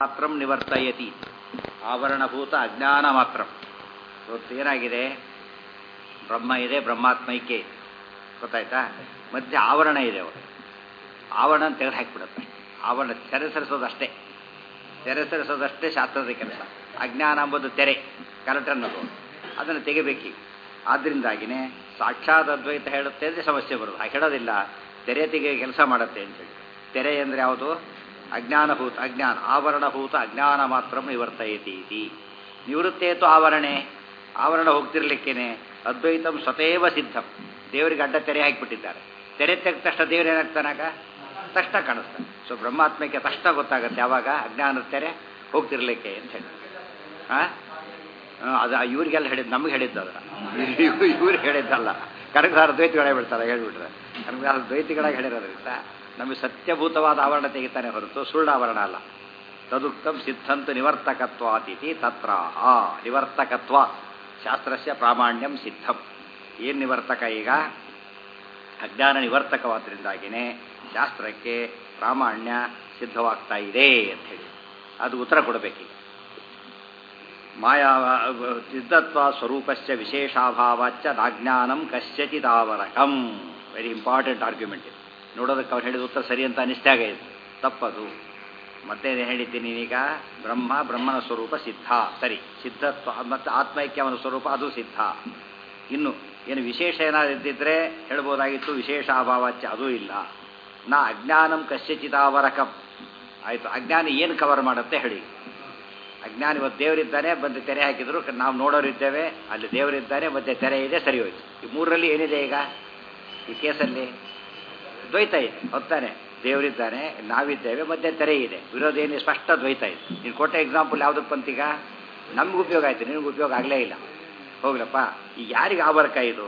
ಮಾತ್ರ ನಿವರ್ತಯತಿ ಆವರಣಭೂತ ಅಜ್ಞಾನ ಮಾತ್ರ ಇವತ್ತು ಏನಾಗಿದೆ ಬ್ರಹ್ಮ ಇದೆ ಬ್ರಹ್ಮಾತ್ಮೈಕ್ಯ ಇದೆ ಗೊತ್ತಾಯ್ತಾ ಮಧ್ಯೆ ಆವರಣ ಇದೆ ಅವರು ಆವರಣ ತೆಗೆದು ಹಾಕಿಬಿಡುತ್ತೆ ಆವರಣ ತೆರೆ ಸರಿಸೋದಷ್ಟೇ ತೆರೆ ಸರಿಸೋದಷ್ಟೇ ಶಾಸ್ತ್ರದ ಕೆಲಸ ಅಜ್ಞಾನ ಎಂಬುದು ತೆರೆ ಕರೆಕ್ಟ್ ಅದನ್ನು ತೆಗಿಬೇಕೀಗ ಆದ್ದರಿಂದಾಗಿನೇ ಸಾಕ್ಷಾತ್ ಅದ್ವೈತ ಹೇಳುತ್ತೆ ಅಂದರೆ ಸಮಸ್ಯೆ ಬರೋದು ಹಾಗೆ ಹೇಳೋದಿಲ್ಲ ತೆರೆ ತೆಗೆ ಕೆಲಸ ಮಾಡುತ್ತೆ ಅಂತೇಳಿ ತೆರೆ ಅಂದರೆ ಯಾವುದು ಅಜ್ಞಾನಭೂತ ಅಜ್ಞಾನ ಆವರಣಭೂತ ಅಜ್ಞಾನ ಮಾತ್ರ ನಿವರ್ತಯತಿ ಇತಿ ನಿವೃತ್ತೇತು ಆವರಣೆ ಆವರಣ ಹೋಗ್ತಿರ್ಲಿಕ್ಕೇನೆ ಅದ್ವೈತಂ ಸ್ವತೇವ ಸಿದ್ಧಂ ದೇವರಿಗೆ ಅಡ್ಡ ತೆರೆ ಹಾಕಿಬಿಟ್ಟಿದ್ದಾರೆ ತೆರೆ ತೆಗೆದ ತಕ್ಷಣ ದೇವರು ಏನಾಗ್ತಾನಾಗ ತಕ್ಷಣ ಕಾಣಿಸ್ತಾನೆ ಸೊ ಬ್ರಹ್ಮಾತ್ಮಕ್ಕೆ ತಕ್ಷಣ ಗೊತ್ತಾಗುತ್ತೆ ಯಾವಾಗ ಅಜ್ಞಾನದ ತೆರೆ ಹೋಗ್ತಿರ್ಲಿಕ್ಕೆ ಅಂತ ಹೇಳಿ ಹಾಂ ಅದು ಇವ್ರಿಗೆಲ್ಲ ಹೇಳಿದ್ದು ನಮಗೆ ಹೇಳಿದ್ದು ಅದರ ಇವ್ರಿಗೆ ಹೇಳಿದ್ದಲ್ಲ ಕನಕದಾರ ದ್ವೈತಿಗಳೇ ಬಿಡ್ತಾರೆ ಹೇಳ್ಬಿಟ್ರೆ ಕನಕದಾರ ದ್ವೈತಿಗಳಾಗಿ ಹೇಳಿರೋದ್ರಿಂದ ನಮಗೆ ಸತ್ಯಭೂತವಾದ ಆವರಣ ತೆಗಿತಾನೆ ಹೊರತು ಸುಳ್ಳು ಆವರಣ ಅಲ್ಲ ತದುಕ್ತಂ ಸಿದ್ಧಂತು ನಿವರ್ತಕತ್ವಾತಿಥಿ ತತ್ರ ಆ ನಿವರ್ತಕತ್ವ ಶಾಸ್ತ್ರಸ್ಯ ಪ್ರಾಮಾಣ್ಯಂ ಸಿದ್ಧಂ ಏನು ನಿವರ್ತಕ ಈಗ ಅಜ್ಞಾನ ನಿವರ್ತಕವಾದ್ರಿಂದಾಗಿಯೇ ಶಾಸ್ತ್ರಕ್ಕೆ ಪ್ರಾಮಾಣ್ಯ ಸಿದ್ಧವಾಗ್ತಾ ಇದೆ ಅಂತ ಹೇಳಿ ಅದು ಉತ್ತರ ಕೊಡಬೇಕೀಗ ಮಾಯಾ ಸಿದ್ಧತ್ವ ಸ್ವರೂಪಸ್ಯ ವಿಶೇಷಾಭಾವಾಚ್ಚ ನಾಜ್ಞಾನಂ ಕಶ್ಯಚಿದಾವರಕಂ ವೆರಿ ಇಂಪಾರ್ಟೆಂಟ್ ಆರ್ಗ್ಯುಮೆಂಟ್ ಇದು ನೋಡೋದಕ್ಕೆ ಅವ್ರು ಹೇಳಿದ ಉತ್ತರ ಸರಿ ಅಂತ ಅನಿಸ್ತಾಗ ಇದು ತಪ್ಪದು ಮತ್ತೆ ಹೇಳಿದ್ದೀನಿ ಈಗ ಬ್ರಹ್ಮ ಬ್ರಹ್ಮನ ಸ್ವರೂಪ ಸಿದ್ಧ ಸರಿ ಸಿದ್ಧತ್ವ ಮತ್ತು ಆತ್ಮೈಕ್ಯ ಅವನ ಸ್ವರೂಪ ಅದು ಸಿದ್ಧ ಇನ್ನು ಏನು ವಿಶೇಷ ಏನಾದ್ರು ಇದ್ದಿದ್ರೆ ಹೇಳ್ಬೋದಾಗಿತ್ತು ವಿಶೇಷ ಅಭಾವಾಚ್ಯ ಅದೂ ಇಲ್ಲ ನಾ ಅಜ್ಞಾನಂ ಕಶ್ಯಚಿದಾವರಕಂ ಆಯಿತು ಅಜ್ಞಾನ ಏನು ಕವರ್ ಮಾಡುತ್ತೆ ಹೇಳಿ ಅಜ್ಞಾನ ಇವತ್ತು ದೇವರಿದ್ದಾನೆ ಬಂದು ತೆರೆ ಹಾಕಿದ್ರು ನಾವು ನೋಡೋರಿದ್ದೇವೆ ಅಲ್ಲಿ ದೇವರಿದ್ದಾನೆ ಮತ್ತೆ ತೆರೆ ಇದೆ ಸರಿ ಹೋಯ್ತು ಈ ಮೂರರಲ್ಲಿ ಏನಿದೆ ಈಗ ಈ ಕೇಸಲ್ಲಿ ದ್ವೈತ ಇದೆ ಹೊತ್ತಾನೆ ದೇವರಿದ್ದಾನೆ ನಾವಿದ್ದೇವೆ ಮತ್ತೆ ತೆರೆ ಇದೆ ವಿರೋಧ ಏನು ಸ್ಪಷ್ಟ ದ್ವೈತ ಇದೆ ನೀನು ಕೊಟ್ಟ ಎಕ್ಸಾಂಪಲ್ ಯಾವುದಕ್ಕೆ ಬಂತೀಗ ನಮ್ಗೆ ಉಪಯೋಗ ಆಯ್ತು ನಿನಗೆ ಉಪಯೋಗ ಆಗಲೇ ಇಲ್ಲ ಹೋಗ್ಲಪ್ಪ ಈಗ ಯಾರಿಗೆ ಆವರಕ ಇದು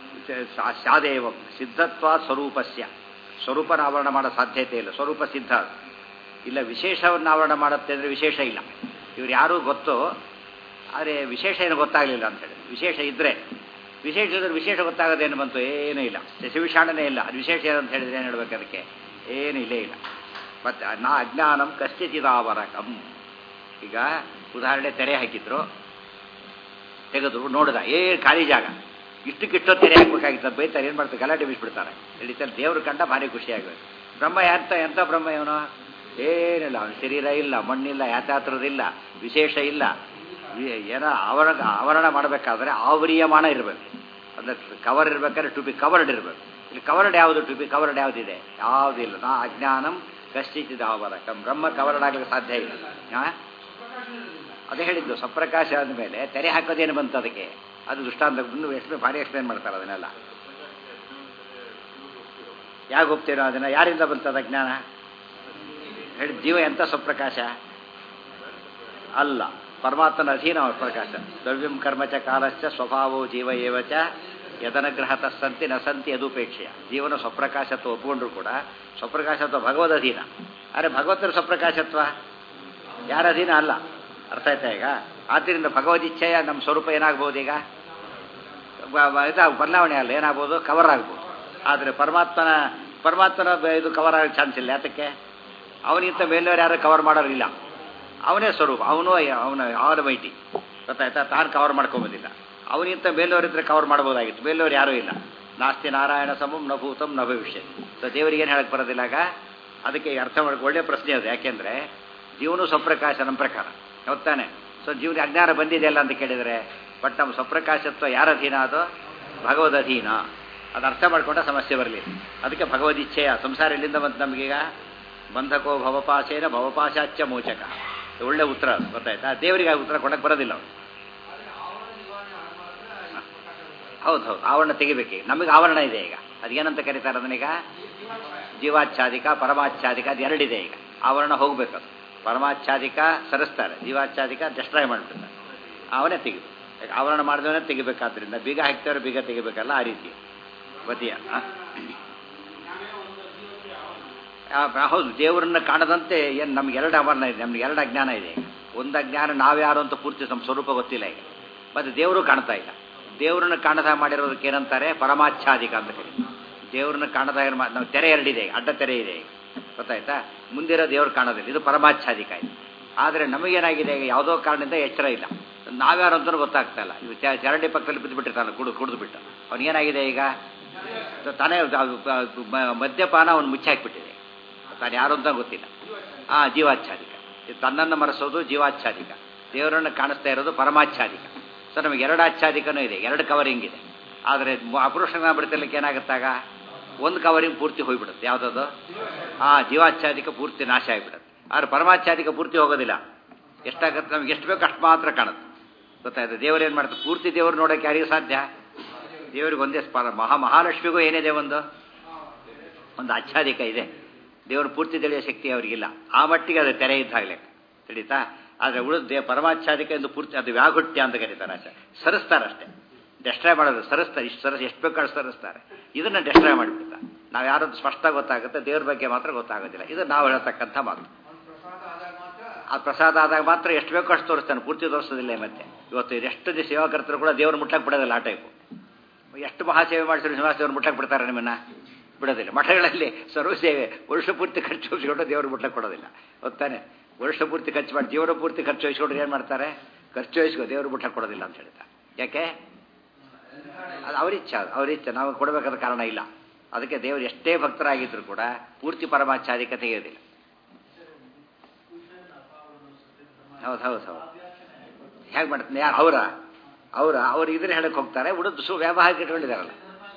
ಶಾದೇವ ಸಿದ್ಧತ್ವ ಸ್ವರೂಪಸ್ಯ ಸ್ವರೂಪನ ಆವರಣ ಮಾಡೋ ಸಾಧ್ಯತೆ ಇಲ್ಲ ಸ್ವರೂಪ ಸಿದ್ಧ ಇಲ್ಲ ವಿಶೇಷವನ್ನು ಆವರಣ ಮಾಡುತ್ತೆ ಅಂದರೆ ವಿಶೇಷ ಇಲ್ಲ ಇವ್ರು ಯಾರೂ ಗೊತ್ತು ಆದರೆ ವಿಶೇಷ ಏನು ಗೊತ್ತಾಗಲಿಲ್ಲ ಅಂತೇಳಿ ವಿಶೇಷ ಇದ್ದರೆ ವಿಶೇಷ ಇದ್ರೆ ವಿಶೇಷ ಗೊತ್ತಾಗೋದೇನು ಬಂತು ಏನೂ ಇಲ್ಲ ಶಶಿವಿಷಾಣನೇ ಇಲ್ಲ ಅದು ವಿಶೇಷ ಏನು ಅಂತ ಹೇಳಿದ್ರೆ ಏನು ಹೇಳ್ಬೇಕು ಅದಕ್ಕೆ ಏನೂ ಇಲ್ಲೇ ಇಲ್ಲ ಮತ್ತು ನಾ ಅಜ್ಞಾನಂ ಕಶ್ಚಿದಾವರಕಂ ಈಗ ಉದಾಹರಣೆ ತೆರೆ ಹಾಕಿದ್ರು ತೆಗೆದ್ರು ನೋಡಿದ ಏ ಖಾಲಿ ಜಾಗ ಇಷ್ಟಕ್ಕಿಷ್ಟೋ ತೆರೆ ಹಾಕ್ಬೇಕಾಗಿತ್ತು ಬೈತಾರೆ ಏನು ಮಾಡ್ತಾರೆ ಗಲಾಟೆ ಬಿಸ್ಬಿಡ್ತಾರೆ ಹೇಳಿತಾರೆ ದೇವ್ರ ಕಂಡ ಭಾರಿ ಖುಷಿಯಾಗಬೇಕು ಬ್ರಹ್ಮ ಎಂತ ಎಂಥ ಬ್ರಹ್ಮ ಇವನು ಏನಿಲ್ಲ ಅವನ ಶರೀರ ಇಲ್ಲ ಮಣ್ಣಿಲ್ಲ ಯಾತಾತ್ರದಿಲ್ಲ ವಿಶೇಷ ಇಲ್ಲ ಏನೋ ಆವರಣ ಆವರಣ ಮಾಡಬೇಕಾದ್ರೆ ಆವರಿಯಮಾನ ಇರಬೇಕು ಅಂದರೆ ಕವರ್ ಇರಬೇಕಾದ್ರೆ ಟು ಬಿ ಕವರ್ಡ್ ಇರಬೇಕು ಇಲ್ಲಿ ಕವರ್ಡ್ ಯಾವುದು ಟು ಬಿ ಕವರ್ಡ್ ಯಾವುದಿದೆ ಯಾವುದಿಲ್ಲ ನಾ ಅಜ್ಞಾನಂ ಕಶ್ಚಿದ ಆವರಕಂ ಬ್ರಹ್ಮ ಕವರ್ಡ್ ಆಗಲಿಕ್ಕೆ ಸಾಧ್ಯ ಇಲ್ಲ ಹಾಂ ಅದೇ ಹೇಳಿದ್ದು ಸಪ್ರಕಾಶ ಆದಮೇಲೆ ತೆರೆ ಹಾಕೋದೇನು ಬಂತು ಅದಕ್ಕೆ ಅದು ದೃಷ್ಟಾಂತ ಇನ್ನೂ ಎಷ್ಟು ಭಾರಿ ಎಕ್ಸ್ಪ್ಲೇನ್ ಮಾಡ್ತಾರೆ ಅದನ್ನೆಲ್ಲ ಯಾಕೆ ಹೋಗ್ತೇನೋ ಅದನ್ನು ಯಾರಿಂದ ಬಂತದ ಜ್ಞಾನ ಹೇಳಿ ಜೀವ ಎಂಥ ಸ್ವಪ್ರಕಾಶ ಅಲ್ಲ ಪರಮಾತ್ಮನ ಅಧೀನ ಪ್ರಕಾಶ ದ್ರವ್ಯಂ ಕರ್ಮಚ ಕಾಲಶ್ಚ ಸ್ವಭಾವೋ ಜೀವ ಏವಚ ಯದನಗ್ರಹತ ಸಂತಿ ನ ಸಂತಿ ಅದುಪೇಕ್ಷೆಯ ಜೀವನ ಸ್ವಪ್ರಕಾಶತ್ವ ಒಪ್ಪಿಕೊಂಡ್ರು ಕೂಡ ಸ್ವಪ್ರಕಾಶತ್ವ ಭಗವದ್ ಅಧೀನ ಆದರೆ ಭಗವತರ ಸ್ವಪ್ರಕಾಶತ್ವ ಯಾರ ಅಧೀನ ಅಲ್ಲ ಅರ್ಥ ಆಯ್ತಾ ಈಗ ಆದ್ದರಿಂದ ಭಗವದಿಚ್ಛೆಯ ನಮ್ಮ ಸ್ವರೂಪ ಏನಾಗ್ಬೋದು ಈಗ ಇದಾಗ ಬದಲಾವಣೆ ಅಲ್ಲ ಏನಾಗ್ಬೋದು ಕವರ್ ಆಗ್ಬೋದು ಆದರೆ ಪರಮಾತ್ಮನ ಪರಮಾತ್ಮನ ಇದು ಕವರ್ ಆಗೋ ಚಾನ್ಸ್ ಇಲ್ಲ ಯಾತಕ್ಕೆ ಅವನಿಗಿಂತ ಮೇಲವ್ರು ಯಾರು ಕವರ್ ಮಾಡೋರಿಲ್ಲ ಅವನೇ ಸ್ವರೂಪ ಅವನು ಅವನ ಅವನ ಮೈಟಿ ಗೊತ್ತಾಯ್ತಾ ತಾನು ಕವರ್ ಮಾಡ್ಕೊಂಬೋದಿಲ್ಲ ಅವನಿಗಿಂತ ಮೇಲವರಿದ್ರೆ ಕವರ್ ಮಾಡ್ಬೋದಾಗಿತ್ತು ಮೇಲವ್ರು ಯಾರೂ ಇಲ್ಲ ನಾಸ್ತಿ ನಾರಾಯಣ ಸಮಂ ನಭೂತಂ ನ ಭವಿಷ್ಯ ಸೊ ದೇವರಿಗೆ ಏನು ಹೇಳಕ್ಕೆ ಬರೋದಿಲ್ಲಾಗ ಅದಕ್ಕೆ ಅರ್ಥ ಮಾಡ್ಕೊ ಒಳ್ಳೆಯ ಪ್ರಶ್ನೆ ಅದು ಯಾಕೆಂದರೆ ಜೀವನು ಸ್ವಪ್ರಕಾಶ ನಮ್ಮ ಪ್ರಕಾರ ಹೊತ್ತಾನೆ ಸೊ ಜೀವನ ಅಜ್ಞಾನ ಬಂದಿದೆಯಲ್ಲ ಅಂತ ಕೇಳಿದರೆ ಬಟ್ ನಮ್ಮ ಸ್ವಪ್ರಕಾಶತ್ವ ಯಾರ ಅಧೀನ ಅದು ಭಗವದ್ ಅಧೀನ ಅದು ಅರ್ಥ ಮಾಡ್ಕೊಂಡ ಸಮಸ್ಯೆ ಬರಲಿ ಅದಕ್ಕೆ ಭಗವದಿಚ್ಛೆಯ ಸಂಸಾರ ಎಲ್ಲಿಂದ ಬಂತು ನಮಗೀಗ ಬಂಧಕೋ ಭವಪಾಶೇನ ಭವಪಾಶಾಚ್ಯ ಮೋಚಕ ಒಳ್ಳೆ ಉತ್ತರ ಗೊತ್ತಾಯ್ತಾ ದೇವರಿಗೆ ಉತ್ತರ ಕೊಡಕ್ಕೆ ಬರೋದಿಲ್ಲ ಅವ್ರು ಹೌದು ಹೌದು ಆವರಣ ತೆಗಿಬೇಕು ನಮಗೆ ಆವರಣ ಇದೆ ಈಗ ಅದೇನಂತ ಕರೀತಾರೆ ಅದನ್ನೀಗ ಜೀವಾಚ್ಛಾದಿಕ ಪರಮಾಚ್ಛಾದಿಕ ಅದು ಎರಡಿದೆ ಈಗ ಆವರಣ ಹೋಗ್ಬೇಕು ಅದು ಪರಮಾಚ್ಛಾದಿಕ ಸರಿಸ್ತಾರೆ ಜೀವಾಚ್ಛಾದಿಕ ಡೆಸ್ಟ್ರಾಯ್ ಮಾಡಿಬಿಡ್ತಾರೆ ಅವನೇ ತೆಗಿ ಆವರಣ ಮಾಡಿದವನೇ ತೆಗಿಬೇಕಾದ್ರಿಂದ ಬೀಗ ಹಾಕ್ತವ್ರೆ ಬೀಗ ತೆಗಿಬೇಕಲ್ಲ ಆ ರೀತಿ ಬದಿಯ ಹೌದು ದೇವರನ್ನ ಕಾಣದಂತೆ ಏನು ನಮ್ಗೆ ಎರಡು ಆವರಣ ಇದೆ ನಮ್ಗೆ ಎರಡು ಅಜ್ಞಾನ ಇದೆ ಒಂದು ಅಜ್ಞಾನ ನಾವ್ಯಾರು ಅಂತ ಪೂರ್ತಿ ನಮ್ಮ ಸ್ವರೂಪ ಗೊತ್ತಿಲ್ಲ ಈಗ ಮತ್ತು ದೇವರು ಕಾಣ್ತಾ ಇಲ್ಲ ದೇವರನ್ನ ಕಾಣದ ಮಾಡಿರೋದಕ್ಕೆ ಏನಂತಾರೆ ಪರಮಾಚ್ಛಾದಿಕ ಅಂತ ಕರೀತಾರೆ ದೇವ್ರನ್ನ ಕಾಣದ ನಾವು ತೆರೆ ಎರಡಿದೆ ಅಡ್ಡ ತೆರೆ ಇದೆ ಗೊತ್ತಾಯ್ತಾ ಮುಂದಿರೋ ದೇವ್ರು ಕಾಣೋದಿಲ್ಲ ಇದು ಪರಮಾಚ್ಛಾದಿಕ ಇದು ಆದರೆ ನಮಗೇನಾಗಿದೆ ಈಗ ಯಾವುದೋ ಕಾರಣದಿಂದ ಎಚ್ಚರ ಇಲ್ಲ ನಾವ್ಯಾರು ಅಂತಲೂ ಗೊತ್ತಾಗ್ತಾ ಇಲ್ಲ ಇವು ಚ- ಚರಂಡಿ ಪಕ್ಕದಲ್ಲಿ ಬಿದ್ದು ಬಿಟ್ಟಿರ್ತಾನೆ ಕುಡಿದು ಕುಡಿದು ಬಿಟ್ಟು ಅವನಿಗೇನಾಗಿದೆ ಈಗ ತಾನೇ ಅದು ಮ- ಮದ್ಯಪಾನ ಅವನು ಮುಚ್ಚಾಕ್ಬಿಟ್ಟಿದೆ ತಾನು ಯಾರು ಅಂತ ಗೊತ್ತಿಲ್ಲ ಆ ಜೀವಾಚ್ಛಾದಿಕ ಇದು ತನ್ನನ್ನು ಮರೆಸೋದು ಜೀವಾಚ್ಛಾದಿಕ ದೇವರನ್ನು ಕಾಣಿಸ್ತಾ ಇರೋದು ಪರಮಾಚ್ಛಾದಿಕ ಸೊ ನಮಗೆ ಎರಡು ಆಚ್ಛಾದಿಕನೂ ಇದೆ ಎರಡು ಕವರಿಂಗ್ ಇದೆ ಆದರೆ ಅಪುರುಷನ ಬಿಡ್ತಿರ್ಲಿಕ್ಕೆ ಏನಾಗುತ್ತಾಗ ಒಂದು ಕವರಿಂಗ್ ಪೂರ್ತಿ ಹೋಗ್ಬಿಡುತ್ತೆ ಯಾವುದದು ಆ ಜೀವಾಚ್ಛಾದಿಕ ಪೂರ್ತಿ ನಾಶ ಆಗಿಬಿಡುತ್ತೆ ಆದರೆ ಪರಮಾಚ್ಛಾದಿಕ ಪೂರ್ತಿ ಹೋಗೋದಿಲ್ಲ ಎಷ್ಟಾಗತ್ತೆ ನಮ್ಗೆ ಎಷ್ಟು ಬೇಕು ಅಷ್ಟು ಮಾತ್ರ ಕಾಣುತ್ತೆ ಗೊತ್ತಾಯ್ತು ದೇವರು ಏನು ಮಾಡ್ತಾರೆ ಪೂರ್ತಿ ದೇವರು ನೋಡೋಕೆ ಯಾರಿಗೂ ಸಾಧ್ಯ ದೇವರಿಗೆ ಒಂದೇ ಸ್ಪ ಮಹಾ ಮಹಾಲಕ್ಷ್ಮಿಗೂ ಏನಿದೆ ಒಂದು ಒಂದು ಆಚ್ಛಾದಿಕ ಇದೆ ದೇವರು ಪೂರ್ತಿ ತಿಳಿಯೋ ಶಕ್ತಿ ಅವರಿಗಿಲ್ಲ ಆ ಮಟ್ಟಿಗೆ ಅದು ತೆರೆ ಇದ್ದಾಗಲೇ ತಿಳಿತಾ ಆದರೆ ಉಳಿದ ದೇ ಪರಮಾಚ್ಛಾದಿಕ ಎಂದು ಪೂರ್ತಿ ಅದು ವ್ಯಾಗುಟ್ಯ ಅಂತ ಕರೀತಾರೆ ಆಚೆ ಸರಿಸ್ತಾರೆ ಅಷ್ಟೇ ಡೆಸ್ಟ್ರಾಯ್ ಮಾಡೋದು ಸರಿಸ್ತಾರೆ ಇಷ್ಟು ಸರಿಸ್ ಎಷ್ಟು ಬೇಕು ಅಷ್ಟು ಸರಿಸ್ತಾರೆ ಇದನ್ನು ಡೆಸ್ಟ್ರಾಯ್ ಮಾಡಿಬಿಡ್ತಾರೆ ನಾವು ಯಾರದ್ದು ಸ್ಪಷ್ಟ ಗೊತ್ತಾಗುತ್ತೆ ದೇವ್ರ ಬಗ್ಗೆ ಮಾತ್ರ ಗೊತ್ತಾಗೋದಿಲ್ಲ ಇದು ನಾವು ಹೇಳ್ತಕ್ಕಂಥ ಮಾತು ಆ ಪ್ರಸಾದ ಆದಾಗ ಮಾತ್ರ ಎಷ್ಟು ಬೇಕೋ ಅಷ್ಟು ತೋರಿಸ್ತಾನೆ ಪೂರ್ತಿ ತೋರಿಸೋದಿಲ್ಲ ಮತ್ತೆ ಇವತ್ತು ಎಷ್ಟು ದಿವಸ ಸೇವಾಕರ್ತರು ಕೂಡ ದೇವ್ರ ಮುಟ್ಟಕ್ಕೆ ಬಿಡೋದಿಲ್ಲ ಆ ಟೈಪು ಎಷ್ಟು ಮಹಾಸೇವೆ ಮಾಡಿಸಿದ್ರು ಶ್ರೀನಿವಾಸ ದೇವ್ರು ಮುಟ್ಟಕ್ಕೆ ಬಿಡ್ತಾರೆ ನಿಮ್ಮನ್ನ ಬಿಡೋದಿಲ್ಲ ಮಠಗಳಲ್ಲಿ ಸರ್ವ ಸೇವೆ ವರ್ಷ ಪೂರ್ತಿ ಖರ್ಚು ವಹಿಸ್ಕೊಂಡು ದೇವ್ರು ಮುಟ್ಟಕ್ಕೆ ಕೊಡೋದಿಲ್ಲ ಗೊತ್ತಾನೆ ವರ್ಷ ಪೂರ್ತಿ ಖರ್ಚು ಮಾಡಿ ಜೀವನ ಪೂರ್ತಿ ಖರ್ಚು ವಹಿಸ್ಕೊಂಡ್ರೆ ಏನು ಮಾಡ್ತಾರೆ ಖರ್ಚು ವಹಿಸ್ಕೊ ದೇವ್ರು ಮುಟ್ಟಕ್ಕೆ ಕೊಡೋದಿಲ್ಲ ಅಂತ ಹೇಳ್ತಾರೆ ಯಾಕೆ ಅದು ಅವರಿಚ್ಛ ಅವರಿಚ್ಛ ನಾವು ಕೊಡಬೇಕಾದ ಕಾರಣ ಇಲ್ಲ ಅದಕ್ಕೆ ದೇವರು ಎಷ್ಟೇ ಭಕ್ತರಾಗಿದ್ರು ಕೂಡ ಪೂರ್ತಿ ಪರಮಾಚ್ಛಾದಿಕ ತೆಗೆಯೋದಿಲ್ಲ ಹೌದು ಹೌದು ಹೌದು ಹೇಗೆ ಮಾಡ್ತಾನೆ ಯಾರು ಅವರ ಅವರ ಅವ್ರು ಇದ್ರೆ ಹೇಳಕ್ಕೆ ಹೋಗ್ತಾರೆ ಉಳಿದು ಸು ವ್ಯಾವಹಾರಿಕ ಇಟ್ಕೊಂಡಿದ್ದಾರಲ್ಲ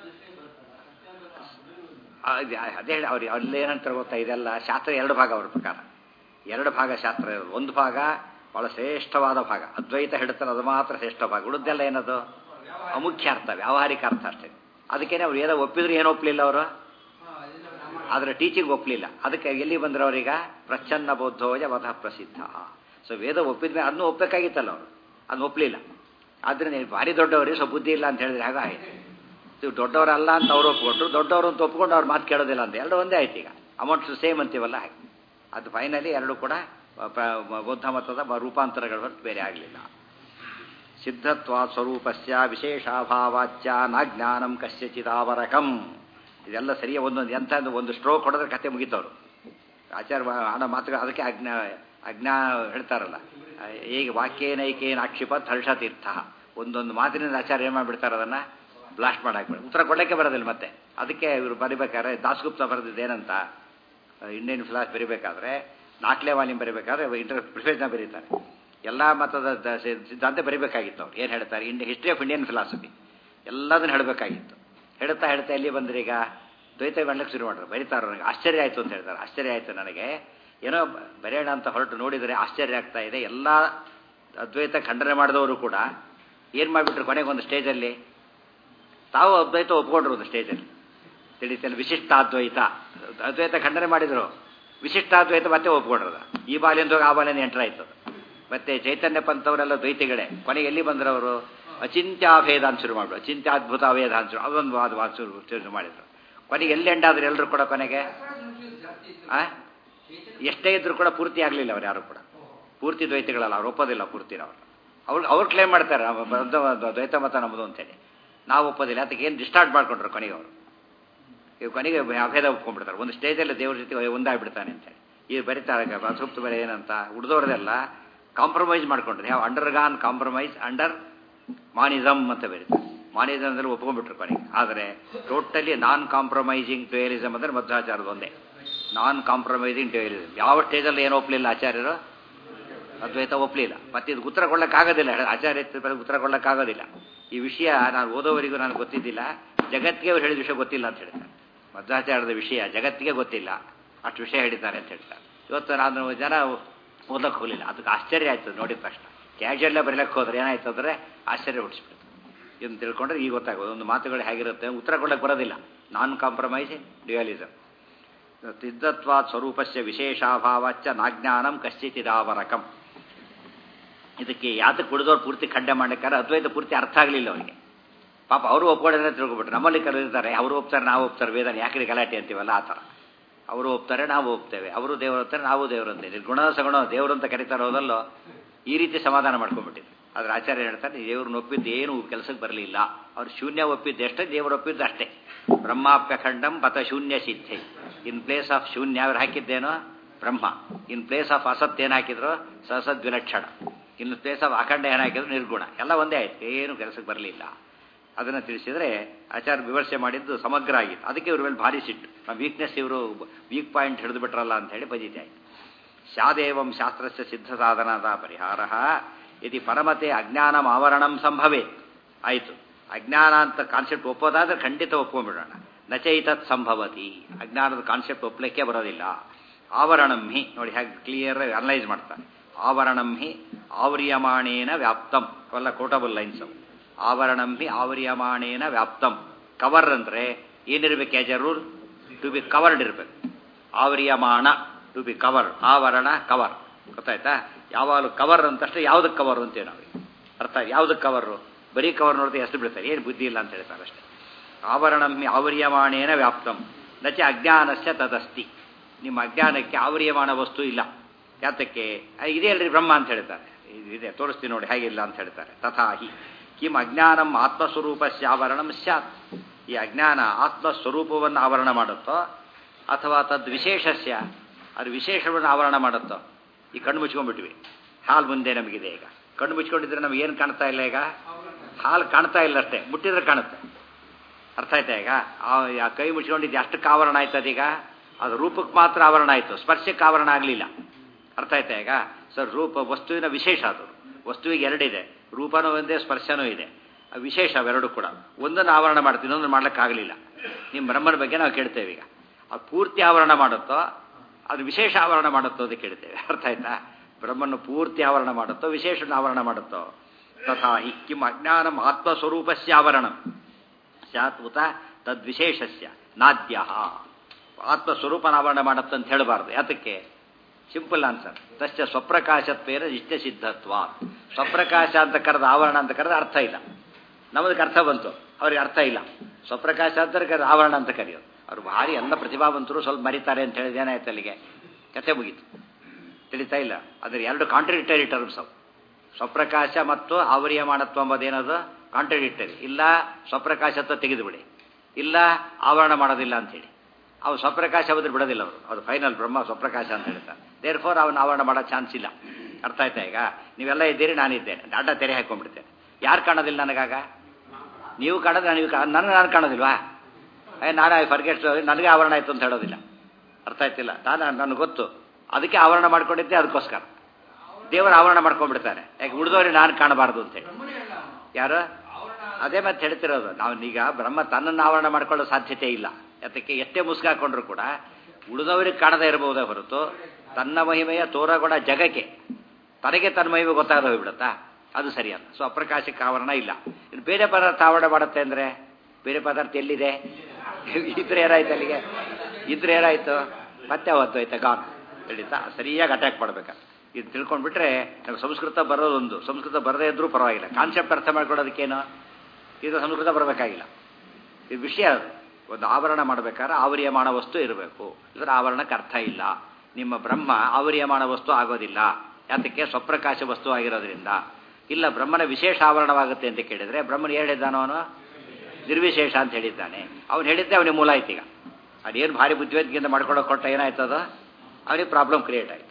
ಆ, ಇದು- ಅದೇ ಹೇಳಿ ಅವ್ರಿಗೆ ಅಲ್ಲಿ ಏನಂತಾರೆ ಗೊತ್ತಾ ಇದೆಲ್ಲ ಶಾಸ್ತ್ರ ಎರಡು ಭಾಗ ಅವ್ರ ಪ್ರಕಾರ ಎರಡು ಭಾಗ ಶಾಸ್ತ್ರ ಇರೋದು ಒಂದು ಭಾಗ ಬಹಳ ಶ್ರೇಷ್ಠವಾದ ಭಾಗ ಅದ್ವೈತ ಹೇಳ್ತಾರೆ ಅದು ಮಾತ್ರ ಶ್ರೇಷ್ಠ ಭಾಗ ಉಳಿದೆಲ್ಲ ಏನದು ಅಮುಖ್ಯ ಅರ್ಥ ವ್ಯಾವಹಾರಿಕ ಅರ್ಥ ಅಷ್ಟೇ ಅದಕ್ಕೇನೆ ಅವ್ರು ಏನೋ ಒಪ್ಪಿದ್ರು ಏನೋ ಒಪ್ಪಲಿಲ್ಲ ಅವರು ಆದರೆ ಟೀಚಿಂಗ್ ಒಪ್ಪಲಿಲ್ಲ ಅದಕ್ಕೆ ಎಲ್ಲಿ ಬಂದ್ರು ಅವರೀಗ ಪ್ರಚ್ಛನ್ನ ಬೋಧೋಜ ವಧ ಪ್ರಸಿದ್ಧ ಸೊ ವೇದ ಒಪ್ಪಿದ ಮೇಲೆ ಅದನ್ನು ಒಪ್ಪಬೇಕಾಗಿತ್ತಲ್ಲ ಅವರು ಅದನ್ನ ಒಪ್ಪಲಿಲ್ಲ ಆದ್ರೆ ನೀವು ಭಾರಿ ದೊಡ್ಡವರಿಗೆ ಸ್ವಲ್ಪ ಬುದ್ಧಿ ಇಲ್ಲ ಅಂತ ಹೇಳಿದ್ರೆ ಹಾಗೆ ಆಯ್ತು ನೀವು ದೊಡ್ಡವರಲ್ಲ ಅಂತ ಅವ್ರು ಒಪ್ಕೊಂಡ್ರು ದೊಡ್ಡವರು ಅಂತ ಒಪ್ಕೊಂಡು ಅವ್ರು ಮಾತು ಕೇಳೋದಿಲ್ಲ ಅಂತ ಎರಡು ಒಂದೇ ಆಯ್ತು ಈಗ ಅಮೌಂಟ್ ಸೇಮ್ ಅಂತೀವಲ್ಲ ಹಾಗೆ ಅದು ಫೈನಲಿ ಎರಡು ಕೂಡ ಪ- ಬೌದ್ಧ ಮತದ ಬ- ರೂಪಾಂತರಗಳು ಹೊರತು ಬೇರೆ ಆಗಲಿಲ್ಲ ಸಿದ್ಧತ್ವ ಸ್ವರೂಪಸ್ಯ ವಿಶೇಷಾಭಾವಾಚ್ಯ ನಾಜ್ಞಾನಂ ಕಸ್ಯಚಿದಾವರಕಂ ಇದೆಲ್ಲ ಸರಿಯ ಒಂದೊಂದು ಎಂಥ ಒಂದು ಸ್ಟ್ರೋಕ್ ಹೊಡೆದ್ರೆ ಕತೆ ಮುಗಿತವ್ರು ಆಚಾರ್ಯ ಆಡೋ ಮಾತುಗಳು ಅದಕ್ಕೆ ಅಜ್ಞಾ ಅಜ್ಞಾ ಹೇಳ್ತಾರಲ್ಲ ಈಗ ವಾಕ್ಯೇನೈಕೇನ ಆಕ್ಷಿಪತ್ ಹರ್ಷತೀರ್ಥ ಒಂದೊಂದು ಮಾತಿನಿಂದ ಆಚಾರ್ಯ ಏನು ಮಾಡಿಬಿಡ್ತಾರೆ ಅದನ್ನು ಬ್ಲಾಸ್ಟ್ ಮಾಡಾಕ್ಬಿಡ ಉತ್ತರ ಕೊಡೋಕ್ಕೆ ಬರೋದಿಲ್ಲ ಮತ್ತೆ ಅದಕ್ಕೆ ಇವರು ಬರಿಬೇಕಾದ್ರೆ ದಾಸಗುಪ್ತ ಬರೆದಿದ್ದೇನಂತ ಇಂಡಿಯನ್ ಫಿಲಾಸ್ ಬರಿಬೇಕಾದ್ರೆ ನಾಲ್ಕನೇ ವಾಲ್ಯೂಮ್ ಬರಿಬೇಕಾದ್ರೆ ಇಂಟರ್ ಪ್ರಿಫೇಜ್ನ ಬರೀತಾರೆ ಎಲ್ಲ ಮತದ ದ- ಸಿ- ಸಿದ್ಧಾಂತ ಬರಿಬೇಕಾಗಿತ್ತು ಅವ್ರು ಏನು ಹೇಳ್ತಾರೆ Indian history of Indian philosophy ಎಲ್ಲದನ್ನು ಹೇಳಬೇಕಾಗಿತ್ತು ಹೇಳ್ತಾ ಹೇಳ್ತಾ ಎಲ್ಲಿ ಬಂದ್ರೆ ಈಗ ದ್ವೈತ ಮಾಡ್ಲಿಕ್ಕೆ ಶುರು ಮಾಡ್ರು ಬರೀತಾರೆ ನನಗೆ ಆಶ್ಚರ್ಯ ಆಯಿತು ಅಂತ ಹೇಳ್ತಾರೆ ಆಶ್ಚರ್ಯ ಆಯಿತು ನನಗೆ ಏನೋ ಬ- ಬರೆಯೋಣ ಅಂತ ಹೊರಟು ನೋಡಿದರೆ ಆಶ್ಚರ್ಯ ಆಗ್ತಾ ಇದೆ ಎಲ್ಲ ಅದ್ವೈತ ಖಂಡನೆ ಮಾಡಿದವರು ಕೂಡ ಏನು ಮಾಡಿಬಿಟ್ರು ಕೊನೆಗೆ ಒಂದು ಸ್ಟೇಜಲ್ಲಿ ತಾವು ಅದ್ವೈತ ಒಪ್ಕೊಂಡ್ರು ಒಂದು ಸ್ಟೇಜಲ್ಲಿ ತಿಳಿತಲ್ಲ ವಿಶಿಷ್ಟಾದ್ವೈತ ಅದ್ವೈತ ಖಂಡನೆ ಮಾಡಿದ್ರು ವಿಶಿಷ್ಟಾದ್ವೈತ ಮತ್ತೆ ಒಪ್ಕೊಂಡ್ರದ ಈ ಬಾಲಿಂದ ಹೋಗಿ ಆ ಬಾಲಿಂದ ಎಂಟರ್ ಆಯ್ತು ಮತ್ತೆ ಚೈತನ್ಯ ಪಂಥವರೆಲ್ಲ ದ್ವೈತಿಗಳೇ ಕೊನೆಗೆ ಎಲ್ಲಿ ಬಂದ್ರು ಅವರು ಅಚಿಂತ್ಯಾಭೇದ ಅಂತ ಶುರು ಮಾಡಿದ್ರು ಅಚಿಂತ್ಯಾದ್ಭುತ ಅಭೇದ ಅಂತ ಶುರು ಅದೊಂದು ವಾದ ವಾದ ಶುರು ಶುರು ಮಾಡಿದ್ರು ಕೊನೆಗೆ ಎಲ್ಲಿ ಎಂಡಾದ್ರು ಎಲ್ಲರೂ ಕೂಡ ಕೊನೆಗೆ ಆ ಎಷ್ಟೇ ಇದ್ರು ಕೂಡ ಪೂರ್ತಿ ಆಗಲಿಲ್ಲ ಅವ್ರು ಯಾರು ಕೂಡ ಪೂರ್ತಿ ದ್ವೈತಿಗಳಲ್ಲ ಅವ್ರು ಒಪ್ಪೋದಿಲ್ಲ ಪೂರ್ತಿ ಅವರು ಅವ್ರು ಅವ್ರು ಕ್ಲೇಮ್ ಮಾಡ್ತಾರೆ ನಾವು ಬದ್ಧ- ದ್ವೈತ ಮತ ನಮ್ಮದು ಅಂತೇಳಿ ನಾವು ಒಪ್ಪೋದಿಲ್ಲ ಅದಕ್ಕೆ ಏನು ಡಿಸ್ಟಾರ್ಟ್ ಮಾಡ್ಕೊಂಡ್ರು ಕೊನೆಗೆ ಅವರು ಇವ್ ಕೊನೆಗೆ ಅಭೇದ ಒಪ್ಕೊಂಡ್ಬಿಡ್ತಾರೆ ಒಂದು ಸ್ಟೇಜಲ್ಲಿ ದೇವ್ರ ಜೊತೆ ಒಂದಾಗ್ಬಿಡ್ತಾನೆ ಅಂತೇಳಿ ಈ ಬರೀತಾರೆ ಸೂಕ್ತ ಬೇರೆ ಏನಂತ ಉಳಿದವ್ರದೆಲ್ಲ ಕಾಂಪ್ರಮೈಸ್ ಮಾಡ್ಕೊಂಡ್ರು ಯಾವ ಅಂಡರ್ಗಾನ್ ಕಾಂಪ್ರಮೈಸ್ ಅಂಡರ್ ಮಾನಿಸಮ್ ಅಂತ ಬರೀತಾರೆ ಮಾನಿಸಮ್ದಲ್ಲಿ ಒಪ್ಕೊಂಡ್ಬಿಟ್ರು ಕೊನೆಗೆ ಆದರೆ ಟೋಟಲಿ ನಾನ್ ಕಾಂಪ್ರಮೈಸಿಂಗ್ ಟುಯಲಿಸಮ್ ಅಂದರೆ ಮಧ್ವಾಚಾರದ ಒಂದೇ ನಾನ್ ಕಾಂಪ್ರಮೈಸಿಂಗ್ ಟುಯಲಿಸಮ್ ಯಾವ ಸ್ಟೇಜಲ್ಲಿ ಏನು ಒಪ್ಪಲಿಲ್ಲ ಆಚಾರ್ಯರು ಅದ್ವೈತ ಒಪ್ಪಲಿಲ್ಲ ಮತ್ತೆ ಇದು ಉತ್ತರ ಕೊಡೋಕ್ಕಾಗೋದಿಲ್ಲ ಆಚಾರ್ಯ ಮೇಲೆ ಉತ್ತರ ಕೊಡೋಕ್ಕಾಗೋದಿಲ್ಲ ಈ ವಿಷಯ ನಾನು ಓದೋವರೆಗೂ ನನಗೆ ಗೊತ್ತಿದ್ದಿಲ್ಲ ಜಗತ್ತಿಗೆ ಅವ್ರು ಹೇಳಿದ ವಿಷಯ ಗೊತ್ತಿಲ್ಲ ಅಂತ ಹೇಳ್ತಾರೆ ಮಧ್ವಾಚಾರದ ವಿಷಯ ಜಗತ್ತಿಗೆ ಗೊತ್ತಿಲ್ಲ ಅಷ್ಟು ವಿಷಯ ಹೇಳಿದ್ದಾರೆ ಅಂತ ಹೇಳ್ತಾರೆ ಇವತ್ತು ನಾನು ಜನ ಓದಕ್ಕೆ ಹೋಗಲಿಲ್ಲ ಅದಕ್ಕೆ ಆಶ್ಚರ್ಯ ಆಯ್ತು ನೋಡಿದ ತಕ್ಷಣ ಕ್ಯಾಶುಯಲ್ಲೇ ಬರೀಲಕ್ಕೆ ಹೋದ್ರೆ ಏನಾಯ್ತು ಅಂದರೆ ಆಶ್ಚರ್ಯ ಹುಟ್ಟಿಸ್ಬಿಡ್ತು ಇದನ್ನು ತಿಳ್ಕೊಂಡ್ರೆ ಈಗ ಗೊತ್ತಾಗೋದು ಒಂದು ಮಾತುಗಳು ಹೇಗಿರುತ್ತೆ ಉತ್ತರ ಕೊಡಕ್ಕೆ ಬರೋದಿಲ್ಲ ನಾನ್ ಕಾಂಪ್ರಮೈಸಿಂಗ್ ಡ್ಯುಯಲಿಸಮ್ ಸಿದ್ಧತ್ವಾತ್ ಸ್ವರೂಪಸ್ಯ ವಿಶೇಷಾಭಾವಚ್ಚ ನಾಜ್ಞಾನಂ ಕಶ್ಚಿತಿದಾವರಕಂ ಇದಕ್ಕೆ ಯಾತಕ್ಕೆ ಕುಡಿದವ್ರು ಪೂರ್ತಿ ಖಂಡನೆ ಮಾಡಲಿಕ್ಕಾರೆ ಅದ್ವೈತ ಪೂರ್ತಿ ಅರ್ಥ ಆಗಲಿಲ್ಲ ಅವರಿಗೆ ಪಾಪ ಅವರು ಒಪ್ಕೊಳ್ಳೋದ್ರೆ ತಿಳ್ಕೊಬಿಟ್ರು ನಮ್ಮಲ್ಲಿ ಕರೆದಿದ್ದಾರೆ ಅವರು ಒಪ್ತಾರೆ ನಾವು ಒಪ್ತಾರೆ ವೇದನ ಯಾಕೆ ಗಲಾಟೆ ಅಂತೀವಲ್ಲ ಆ ಥರ ಅವರು ಒಪ್ತಾರೆ ನಾವು ಒಪ್ತೇವೆ ಅವರು ದೇವರು ಅಂತಾರೆ ನಾವು ದೇವರು ಅಂತೇವೆ ನಿರ್ಗುಣ ಸಗುಣ ದೇವರು ಅಂತ ಕರೀತಾರೆ ಹೋದಲ್ಲೋ ಈ ರೀತಿ ಸಮಾಧಾನ ಮಾಡ್ಕೊಂಡ್ಬಿಟ್ಟಿದ್ರು ಆದ್ರೆ ಆಚಾರ್ಯ ಹೇಳ್ತಾರೆ ದೇವ್ರನ್ನ ಒಪ್ಪಿದ್ದು ಏನು ಕೆಲಸಕ್ಕೆ ಬರಲಿಲ್ಲ ಅವ್ರು ಶೂನ್ಯ ಒಪ್ಪಿದ್ದು ಎಷ್ಟೇ ದೇವರು ಒಪ್ಪಿದ್ದು ಅಷ್ಟೇ ಬ್ರಹ್ಮಾಪ್ಯ ಖಂಡಂ ಪಥ ಶೂನ್ಯ ಸಿದ್ಧೆ ಇನ್ ಪ್ಲೇಸ್ ಆಫ್ ಶೂನ್ಯ ಅವ್ರು ಹಾಕಿದ್ದೇನೋ ಬ್ರಹ್ಮ ಇನ್ ಪ್ಲೇಸ್ ಆಫ್ ಅಸತ್ ಏನು ಹಾಕಿದ್ರು ಸಸದ್ ವಿಲಕ್ಷಣ ಇನ್ ಪ್ಲೇಸ್ ಆಫ್ ಅಖಂಡ ಏನು ಹಾಕಿದ್ರು ನಿರ್ಗುಣ ಎಲ್ಲ ಒಂದೇ ಆಯ್ತು ಏನು ಕೆಲಸಕ್ಕೆ ಬರಲಿಲ್ಲ ಅದನ್ನು ತಿಳಿಸಿದರೆ ಆಚಾರ್ಯ ವಿಮರ್ಶೆ ಮಾಡಿದ್ದು ಸಮಗ್ರ ಆಗಿತ್ತು ಅದಕ್ಕೆ ಇವ್ರ ಮೇಲೆ ಭಾರಿ ಸಿಟ್ಟು ನಮ್ಮ ವೀಕ್ನೆಸ್ ಇವರು ವೀಕ್ ಪಾಯಿಂಟ್ ಹಿಡಿದು ಬಿಟ್ರಲ್ಲ ಅಂತ ಹೇಳಿ ಬಜಿತೆ ಆಯ್ತು ಸ್ಯಾದೇವಂ ಶಾಸ್ತ್ರಸ್ಯ ಸಿದ್ಧ ಸಾಧನದ ಪರಿಹಾರ ಯದಿ ಪರಮತೆ ಅಜ್ಞಾನಂ ಆವರಣಂ ಸಂಭವೇ ಆಯಿತು ಅಜ್ಞಾನ ಅಂತ ಕಾನ್ಸೆಪ್ಟ್ ಒಪ್ಪೋದಾದ್ರೆ ಖಂಡಿತ ಒಪ್ಕೊಂಡ್ಬಿಡೋಣ ನಚೈತತ್ ಸಂಭವತಿ ಅಜ್ಞಾನದ ಕಾನ್ಸೆಪ್ಟ್ ಒಪ್ಪಲಿಕ್ಕೆ ಬರೋದಿಲ್ಲ ಆವರಣಂ ಹಿ ನೋಡಿ ಹೇಗೆ ಕ್ಲಿಯರ್ ಅನಲೈಸ್ ಮಾಡ್ತಾನೆ ಆವರಣಂ ಹಿ ಆವ್ರಿಯಮಾಣೇನ ವ್ಯಾಪ್ತಂ ಅವೆಲ್ಲ ಕೋಟಬಲ್ ಲೈನ್ಸ್ ಅವು ಆವರಣಂ ಹಿ ಆವ್ರಿಯಮಾಣೇನ ವ್ಯಾಪ್ತಂ ಕವರ್ ಅಂದರೆ ಏನಿರ್ಬೇಕು as a rule to be covered ಇರಬೇಕು ಆವ್ರಿಯಮಾಣ ಟು ಬಿ ಕವರ್ ಆವರಣ ಕವರ್ ಗೊತ್ತಾಯ್ತಾ ಯಾವಾಗಲೂ ಕವರ್ ಅಂತಷ್ಟೇ ಯಾವುದಕ್ಕೆ ಕವರ್ ಅಂತೀವಿ ನಾವು ಅರ್ಥ ಯಾವುದಕ್ಕೆ ಕವರು ಬರೀ ಕವರ್ ನೋಡಿದ್ರೆ ಎಷ್ಟು ಬಿಡ್ತಾರೆ ಏನು ಬುದ್ಧಿ ಇಲ್ಲ ಅಂತ ಹೇಳ್ತಾರೆ ಅಷ್ಟೇ ಆವರಣಂ ಹಿ ಆವರ್ಯಮಾಣೇನ ವ್ಯಾಪ್ತಂ ನಚ ಅಜ್ಞಾನಸ್ಯ ತದಸ್ತಿ ನಿಮ್ಮ ಅಜ್ಞಾನಕ್ಕೆ ಆವರ್ಯಮಾನ ವಸ್ತು ಇಲ್ಲ ಯಾತಕ್ಕೆ ಇದೇ ಅಲ್ರಿ ಬ್ರಹ್ಮ ಅಂತ ಹೇಳ್ತಾರೆ ಇದೆ ತೋರಿಸ್ತೀನಿ ನೋಡಿ ಹೇಗಿಲ್ಲ ಅಂತ ಹೇಳ್ತಾರೆ ತಥಾಹಿ ಕಿಂ ಅಜ್ಞಾನಂ ಆತ್ಮಸ್ವರೂಪಸ್ಯ ಆವರಣಂ ಸ್ಯಾತ್ ಈ ಅಜ್ಞಾನ ಆತ್ಮಸ್ವರೂಪವನ್ನು ಆವರಣ ಮಾಡುತ್ತೋ ಅಥವಾ ತದ್ ವಿಶೇಷಸ್ಯ ಅದು ವಿಶೇಷವನ್ನು ಆವರಣ ಮಾಡುತ್ತೋ ಈ ಕಣ್ಣು ಮುಚ್ಕೊಂಡ್ಬಿಟ್ವಿ ಹಾಲು ಮುಂದೆ ನಮಗಿದೆ ಈಗ ಕಣ್ಣು ಮುಚ್ಕೊಂಡಿದ್ರೆ ನಮ್ಗೆ ಏನು ಕಾಣ್ತಾ ಇಲ್ಲ ಈಗ ಹಾಲು ಕಾಣ್ತಾ ಇಲ್ಲ ಅಷ್ಟೇ ಮುಟ್ಟಿದ್ರೆ ಕಾಣುತ್ತೆ ಅರ್ಥ ಆಯ್ತಾ ಈಗ ಆ ಕೈ ಮುಚ್ಕೊಂಡಿದ್ದು ಅಷ್ಟಕ್ಕೆ ಆವರಣ ಆಯ್ತದೀಗ ಅದು ರೂಪಕ್ಕೆ ಮಾತ್ರ ಆವರಣ ಆಯಿತು ಸ್ಪರ್ಶಕ್ಕೆ ಆವರಣ ಆಗಲಿಲ್ಲ ಅರ್ಥ ಆಯ್ತಾ ಈಗ ಸರ್ ರೂಪ ವಸ್ತುವಿನ ವಿಶೇಷ ಅದು ವಸ್ತುವಿಗೆ ಎರಡಿದೆ ರೂಪನೂ ಒಂದೇ ಸ್ಪರ್ಶನೂ ಇದೆ ವಿಶೇಷ ಅವೆರಡು ಕೂಡ ಒಂದನ್ನು ಆವರಣ ಮಾಡ್ತೀವಿ ಇನ್ನೊಂದು ಮಾಡ್ಲಿಕ್ಕಾಗಲಿಲ್ಲ ನಿಮ್ಮ ಬ್ರಹ್ಮನ ಬಗ್ಗೆ ನಾವು ಕೇಳ್ತೇವೆ ಈಗ ಅದು ಪೂರ್ತಿ ಆವರಣ ಮಾಡುತ್ತೋ ಅದು ವಿಶೇಷ ಆವರಣ ಮಾಡುತ್ತೋ ಅಂತ ಕೇಳ್ತೇವೆ ಅರ್ಥ ಆಯ್ತಾ ಬ್ರಹ್ಮನ್ನು ಪೂರ್ತಿ ಆವರಣ ಮಾಡುತ್ತೋ ವಿಶೇಷ ಆವರಣ ಮಾಡುತ್ತೋ ತಥಾ ಹಿ ಕಿಂ ಅಜ್ಞಾನಂ ಆತ್ಮಸ್ವರೂಪಸ್ಯ ಆವರಣ ಸ್ಯಾತ್ ಉತ ತದ್ವಿಶೇಷಸ್ಯ ನಾದ್ಯ ಆತ್ಮಸ್ವರೂಪನ ಆವರಣ ಮಾಡುತ್ತಂತ ಹೇಳಬಾರ್ದು ಯಾತಕ್ಕೆ ಸಿಂಪಲ್ ಆನ್ಸರ್ ತಶ್ಚ ಸ್ವಪ್ರಕಾಶತ್ವೇನ ಇಷ್ಟ ಸಿದ್ಧತ್ವ ಸ್ವಪ್ರಕಾಶ ಅಂತ ಕರೆದ ಆವರಣ ಅಂತ ಕರೆದ ಅರ್ಥ ಇಲ್ಲ ನಮಗೆ ಅರ್ಥ ಬಂತು ಅವ್ರಿಗೆ ಅರ್ಥ ಇಲ್ಲ ಸ್ವಪ್ರಕಾಶ ಅಂತ ಕರೆದ ಆವರಣ ಅಂತ ಕರೆಯೋದು ಅವ್ರು ಭಾರಿ ಎಲ್ಲ ಪ್ರತಿಭಾವಂತರು ಸ್ವಲ್ಪ ಮರಿತಾರೆ ಅಂತ ಹೇಳಿದ ಏನಾಯ್ತು ಅಲ್ಲಿಗೆ ಕಥೆ ಮುಗೀತು ತಿಳಿತಾ ಇಲ್ಲ ಅದ್ರ ಎರಡು ಕಾಂಟ್ರಡಿಕ್ಟರಿ ಟರ್ಮ್ಸ್ ಅವು ಸ್ವಪ್ರಕಾಶ ಮತ್ತು ಆವರ್ಯಮಾನತ್ವ ಎಂಬುದೇನದು ಕಾಂಟ್ರಡಿಕ್ಟರಿ ಇಲ್ಲ ಸ್ವಪ್ರಕಾಶತ್ವ ತೆಗೆದುಬಿಡಿ ಇಲ್ಲ ಆವರಣ ಮಾಡೋದಿಲ್ಲ ಅಂತೇಳಿ ಅವು ಸ್ವಪ್ರಕಾಶ ಹೋದ್ರೆ ಬಿಡೋದಿಲ್ಲ ಅವರು ಅದು ಫೈನಲ್ ಬ್ರಹ್ಮ ಸ್ವಪ್ರಕಾಶ ಅಂತ ಹೇಳ್ತಾರೆ ದೇರ್ ಫೋರ್ ಅವನು ಆವರಣ ಮಾಡೋ ಚಾನ್ಸ್ ಇಲ್ಲ ಅರ್ಥ ಆಯ್ತಾ ಈಗ ನೀವೆಲ್ಲ ಇದ್ದೀರಿ ನಾನಿದ್ದೇನೆ ಅಡ್ಡ ತೆರೆ ಹಾಕೊಂಡ್ಬಿಡ್ತೇನೆ ಯಾರು ಕಾಣೋದಿಲ್ಲ ನನಗಾಗ ನೀವು ಕಾಣೋದು ನನಗೆ ನನಗೆ ನಾನು ಕಾಣೋದಿಲ್ವಾ ಏ ನಾನು ಫರ್ಗೆಟ್ ನನಗೆ ಆವರಣ ಆಯಿತು ಅಂತ ಹೇಳೋದಿಲ್ಲ ಅರ್ಥ ಆಯ್ತಿಲ್ಲ ನಾನು ನನಗೆ ಗೊತ್ತು ಅದಕ್ಕೆ ಆವರಣ ಮಾಡ್ಕೊಂಡಿದ್ದೆ ಅದಕ್ಕೋಸ್ಕರ ದೇವರ ಆವರಣ ಮಾಡ್ಕೊಂಡ್ಬಿಡ್ತಾರೆ ಯಾಕೆ ಉಳಿದವ್ರಿಗೆ ನಾನು ಕಾಣಬಾರ್ದು ಅಂತೇಳಿ ಯಾರು ಅದೇ ಮತ್ತೆ ಹೇಳ್ತಿರೋದು ನಾವು ಈಗ ಬ್ರಹ್ಮ ತನ್ನನ್ನು ಆವರಣ ಮಾಡ್ಕೊಳ್ಳೋ ಸಾಧ್ಯತೆ ಇಲ್ಲ ಯಾತಕ್ಕೆ ಎಷ್ಟೇ ಮುಸ್ಗಾಕೊಂಡ್ರು ಕೂಡ ಉಳಿದವರಿಗೆ ಕಾಣದೇ ಇರಬಹುದೇ ಹೊರತು ತನ್ನ ಮಹಿಮೆಯ ತೋರಗೊಡ ಜಗಕ್ಕೆ ತನಗೆ ತನ್ನ ಮಹಿಮೆ ಗೊತ್ತಾಗದೆ ಹೋಗ್ಬಿಡುತ್ತಾ ಅದು ಸರಿಯಲ್ಲ ಸೊ ಅಪ್ರಕಾಶಕ್ಕೆ ಆವರಣ ಇಲ್ಲ ಇನ್ನು ಬೇರೆ ಪದಾರ್ಥ ಆವರಣ ಮಾಡುತ್ತೆ ಅಂದರೆ ಬೇರೆ ಪದಾರ್ಥ ಎಲ್ಲಿದೆ ಇದ್ರೆ ಏನಾಯ್ತು ಅಲ್ಲಿಗೆ ಇದ್ರೆ ಏನಾಯ್ತು ಮತ್ತೆ ಅವತ್ತು ಆಯ್ತಾ ಗಾನ್ ತಿಳಿತಾ ಸರಿಯಾಗಿ ಅಟ್ಯಾಕ್ ಮಾಡ್ಬೇಕು ಇದು ತಿಳ್ಕೊಂಡ್ಬಿಟ್ರೆ ನಮ್ಗೆ ಸಂಸ್ಕೃತ ಬರೋದೊಂದು ಸಂಸ್ಕೃತ ಬರದೇ ಇದ್ರೂ ಪರವಾಗಿಲ್ಲ ಕಾನ್ಸೆಪ್ಟ್ ಅರ್ಥ ಮಾಡ್ಕೊಳ್ಳೋದಕ್ಕೇನು ಇದು ಸಂಸ್ಕೃತ ಬರಬೇಕಾಗಿಲ್ಲ ಇದು ವಿಷಯ ಅದು ಒಂದು ಆವರಣ ಮಾಡಬೇಕಾದ್ರೆ ಆವರ್ಯಮಾನ ವಸ್ತು ಇರಬೇಕು ಇದರ ಆವರಣಕ್ಕೆ ಅರ್ಥ ಇಲ್ಲ ನಿಮ್ಮ ಬ್ರಹ್ಮ ಆವರ್ಯಮಾನ ವಸ್ತು ಆಗೋದಿಲ್ಲ ಯಾತಕ್ಕೆ ಸ್ವಪ್ರಕಾಶ ವಸ್ತು ಆಗಿರೋದ್ರಿಂದ ಇಲ್ಲ ಬ್ರಹ್ಮನ ವಿಶೇಷ ಆವರಣವಾಗುತ್ತೆ ಅಂತ ಕೇಳಿದರೆ ಬ್ರಹ್ಮನ ಏನು ಹೇಳಿದ್ದಾನೋ ಅವನು ನಿರ್ವಿಶೇಷ ಅಂತ ಹೇಳಿದ್ದಾನೆ ಅವನು ಹೇಳಿದ್ದೆ ಅವನಿಗೆ ಮೂಲ ಆಯ್ತು ಈಗ ಅದೇನು ಭಾರಿ ಬುದ್ಧಿವಂತಿಕೆಯಿಂದ ಮಾಡ್ಕೊಳ್ಳೋ ಕೊಟ್ಟ ಏನಾಯ್ತದ ಅವನಿಗೆ ಪ್ರಾಬ್ಲಮ್ ಕ್ರಿಯೇಟ್ ಆಯಿತು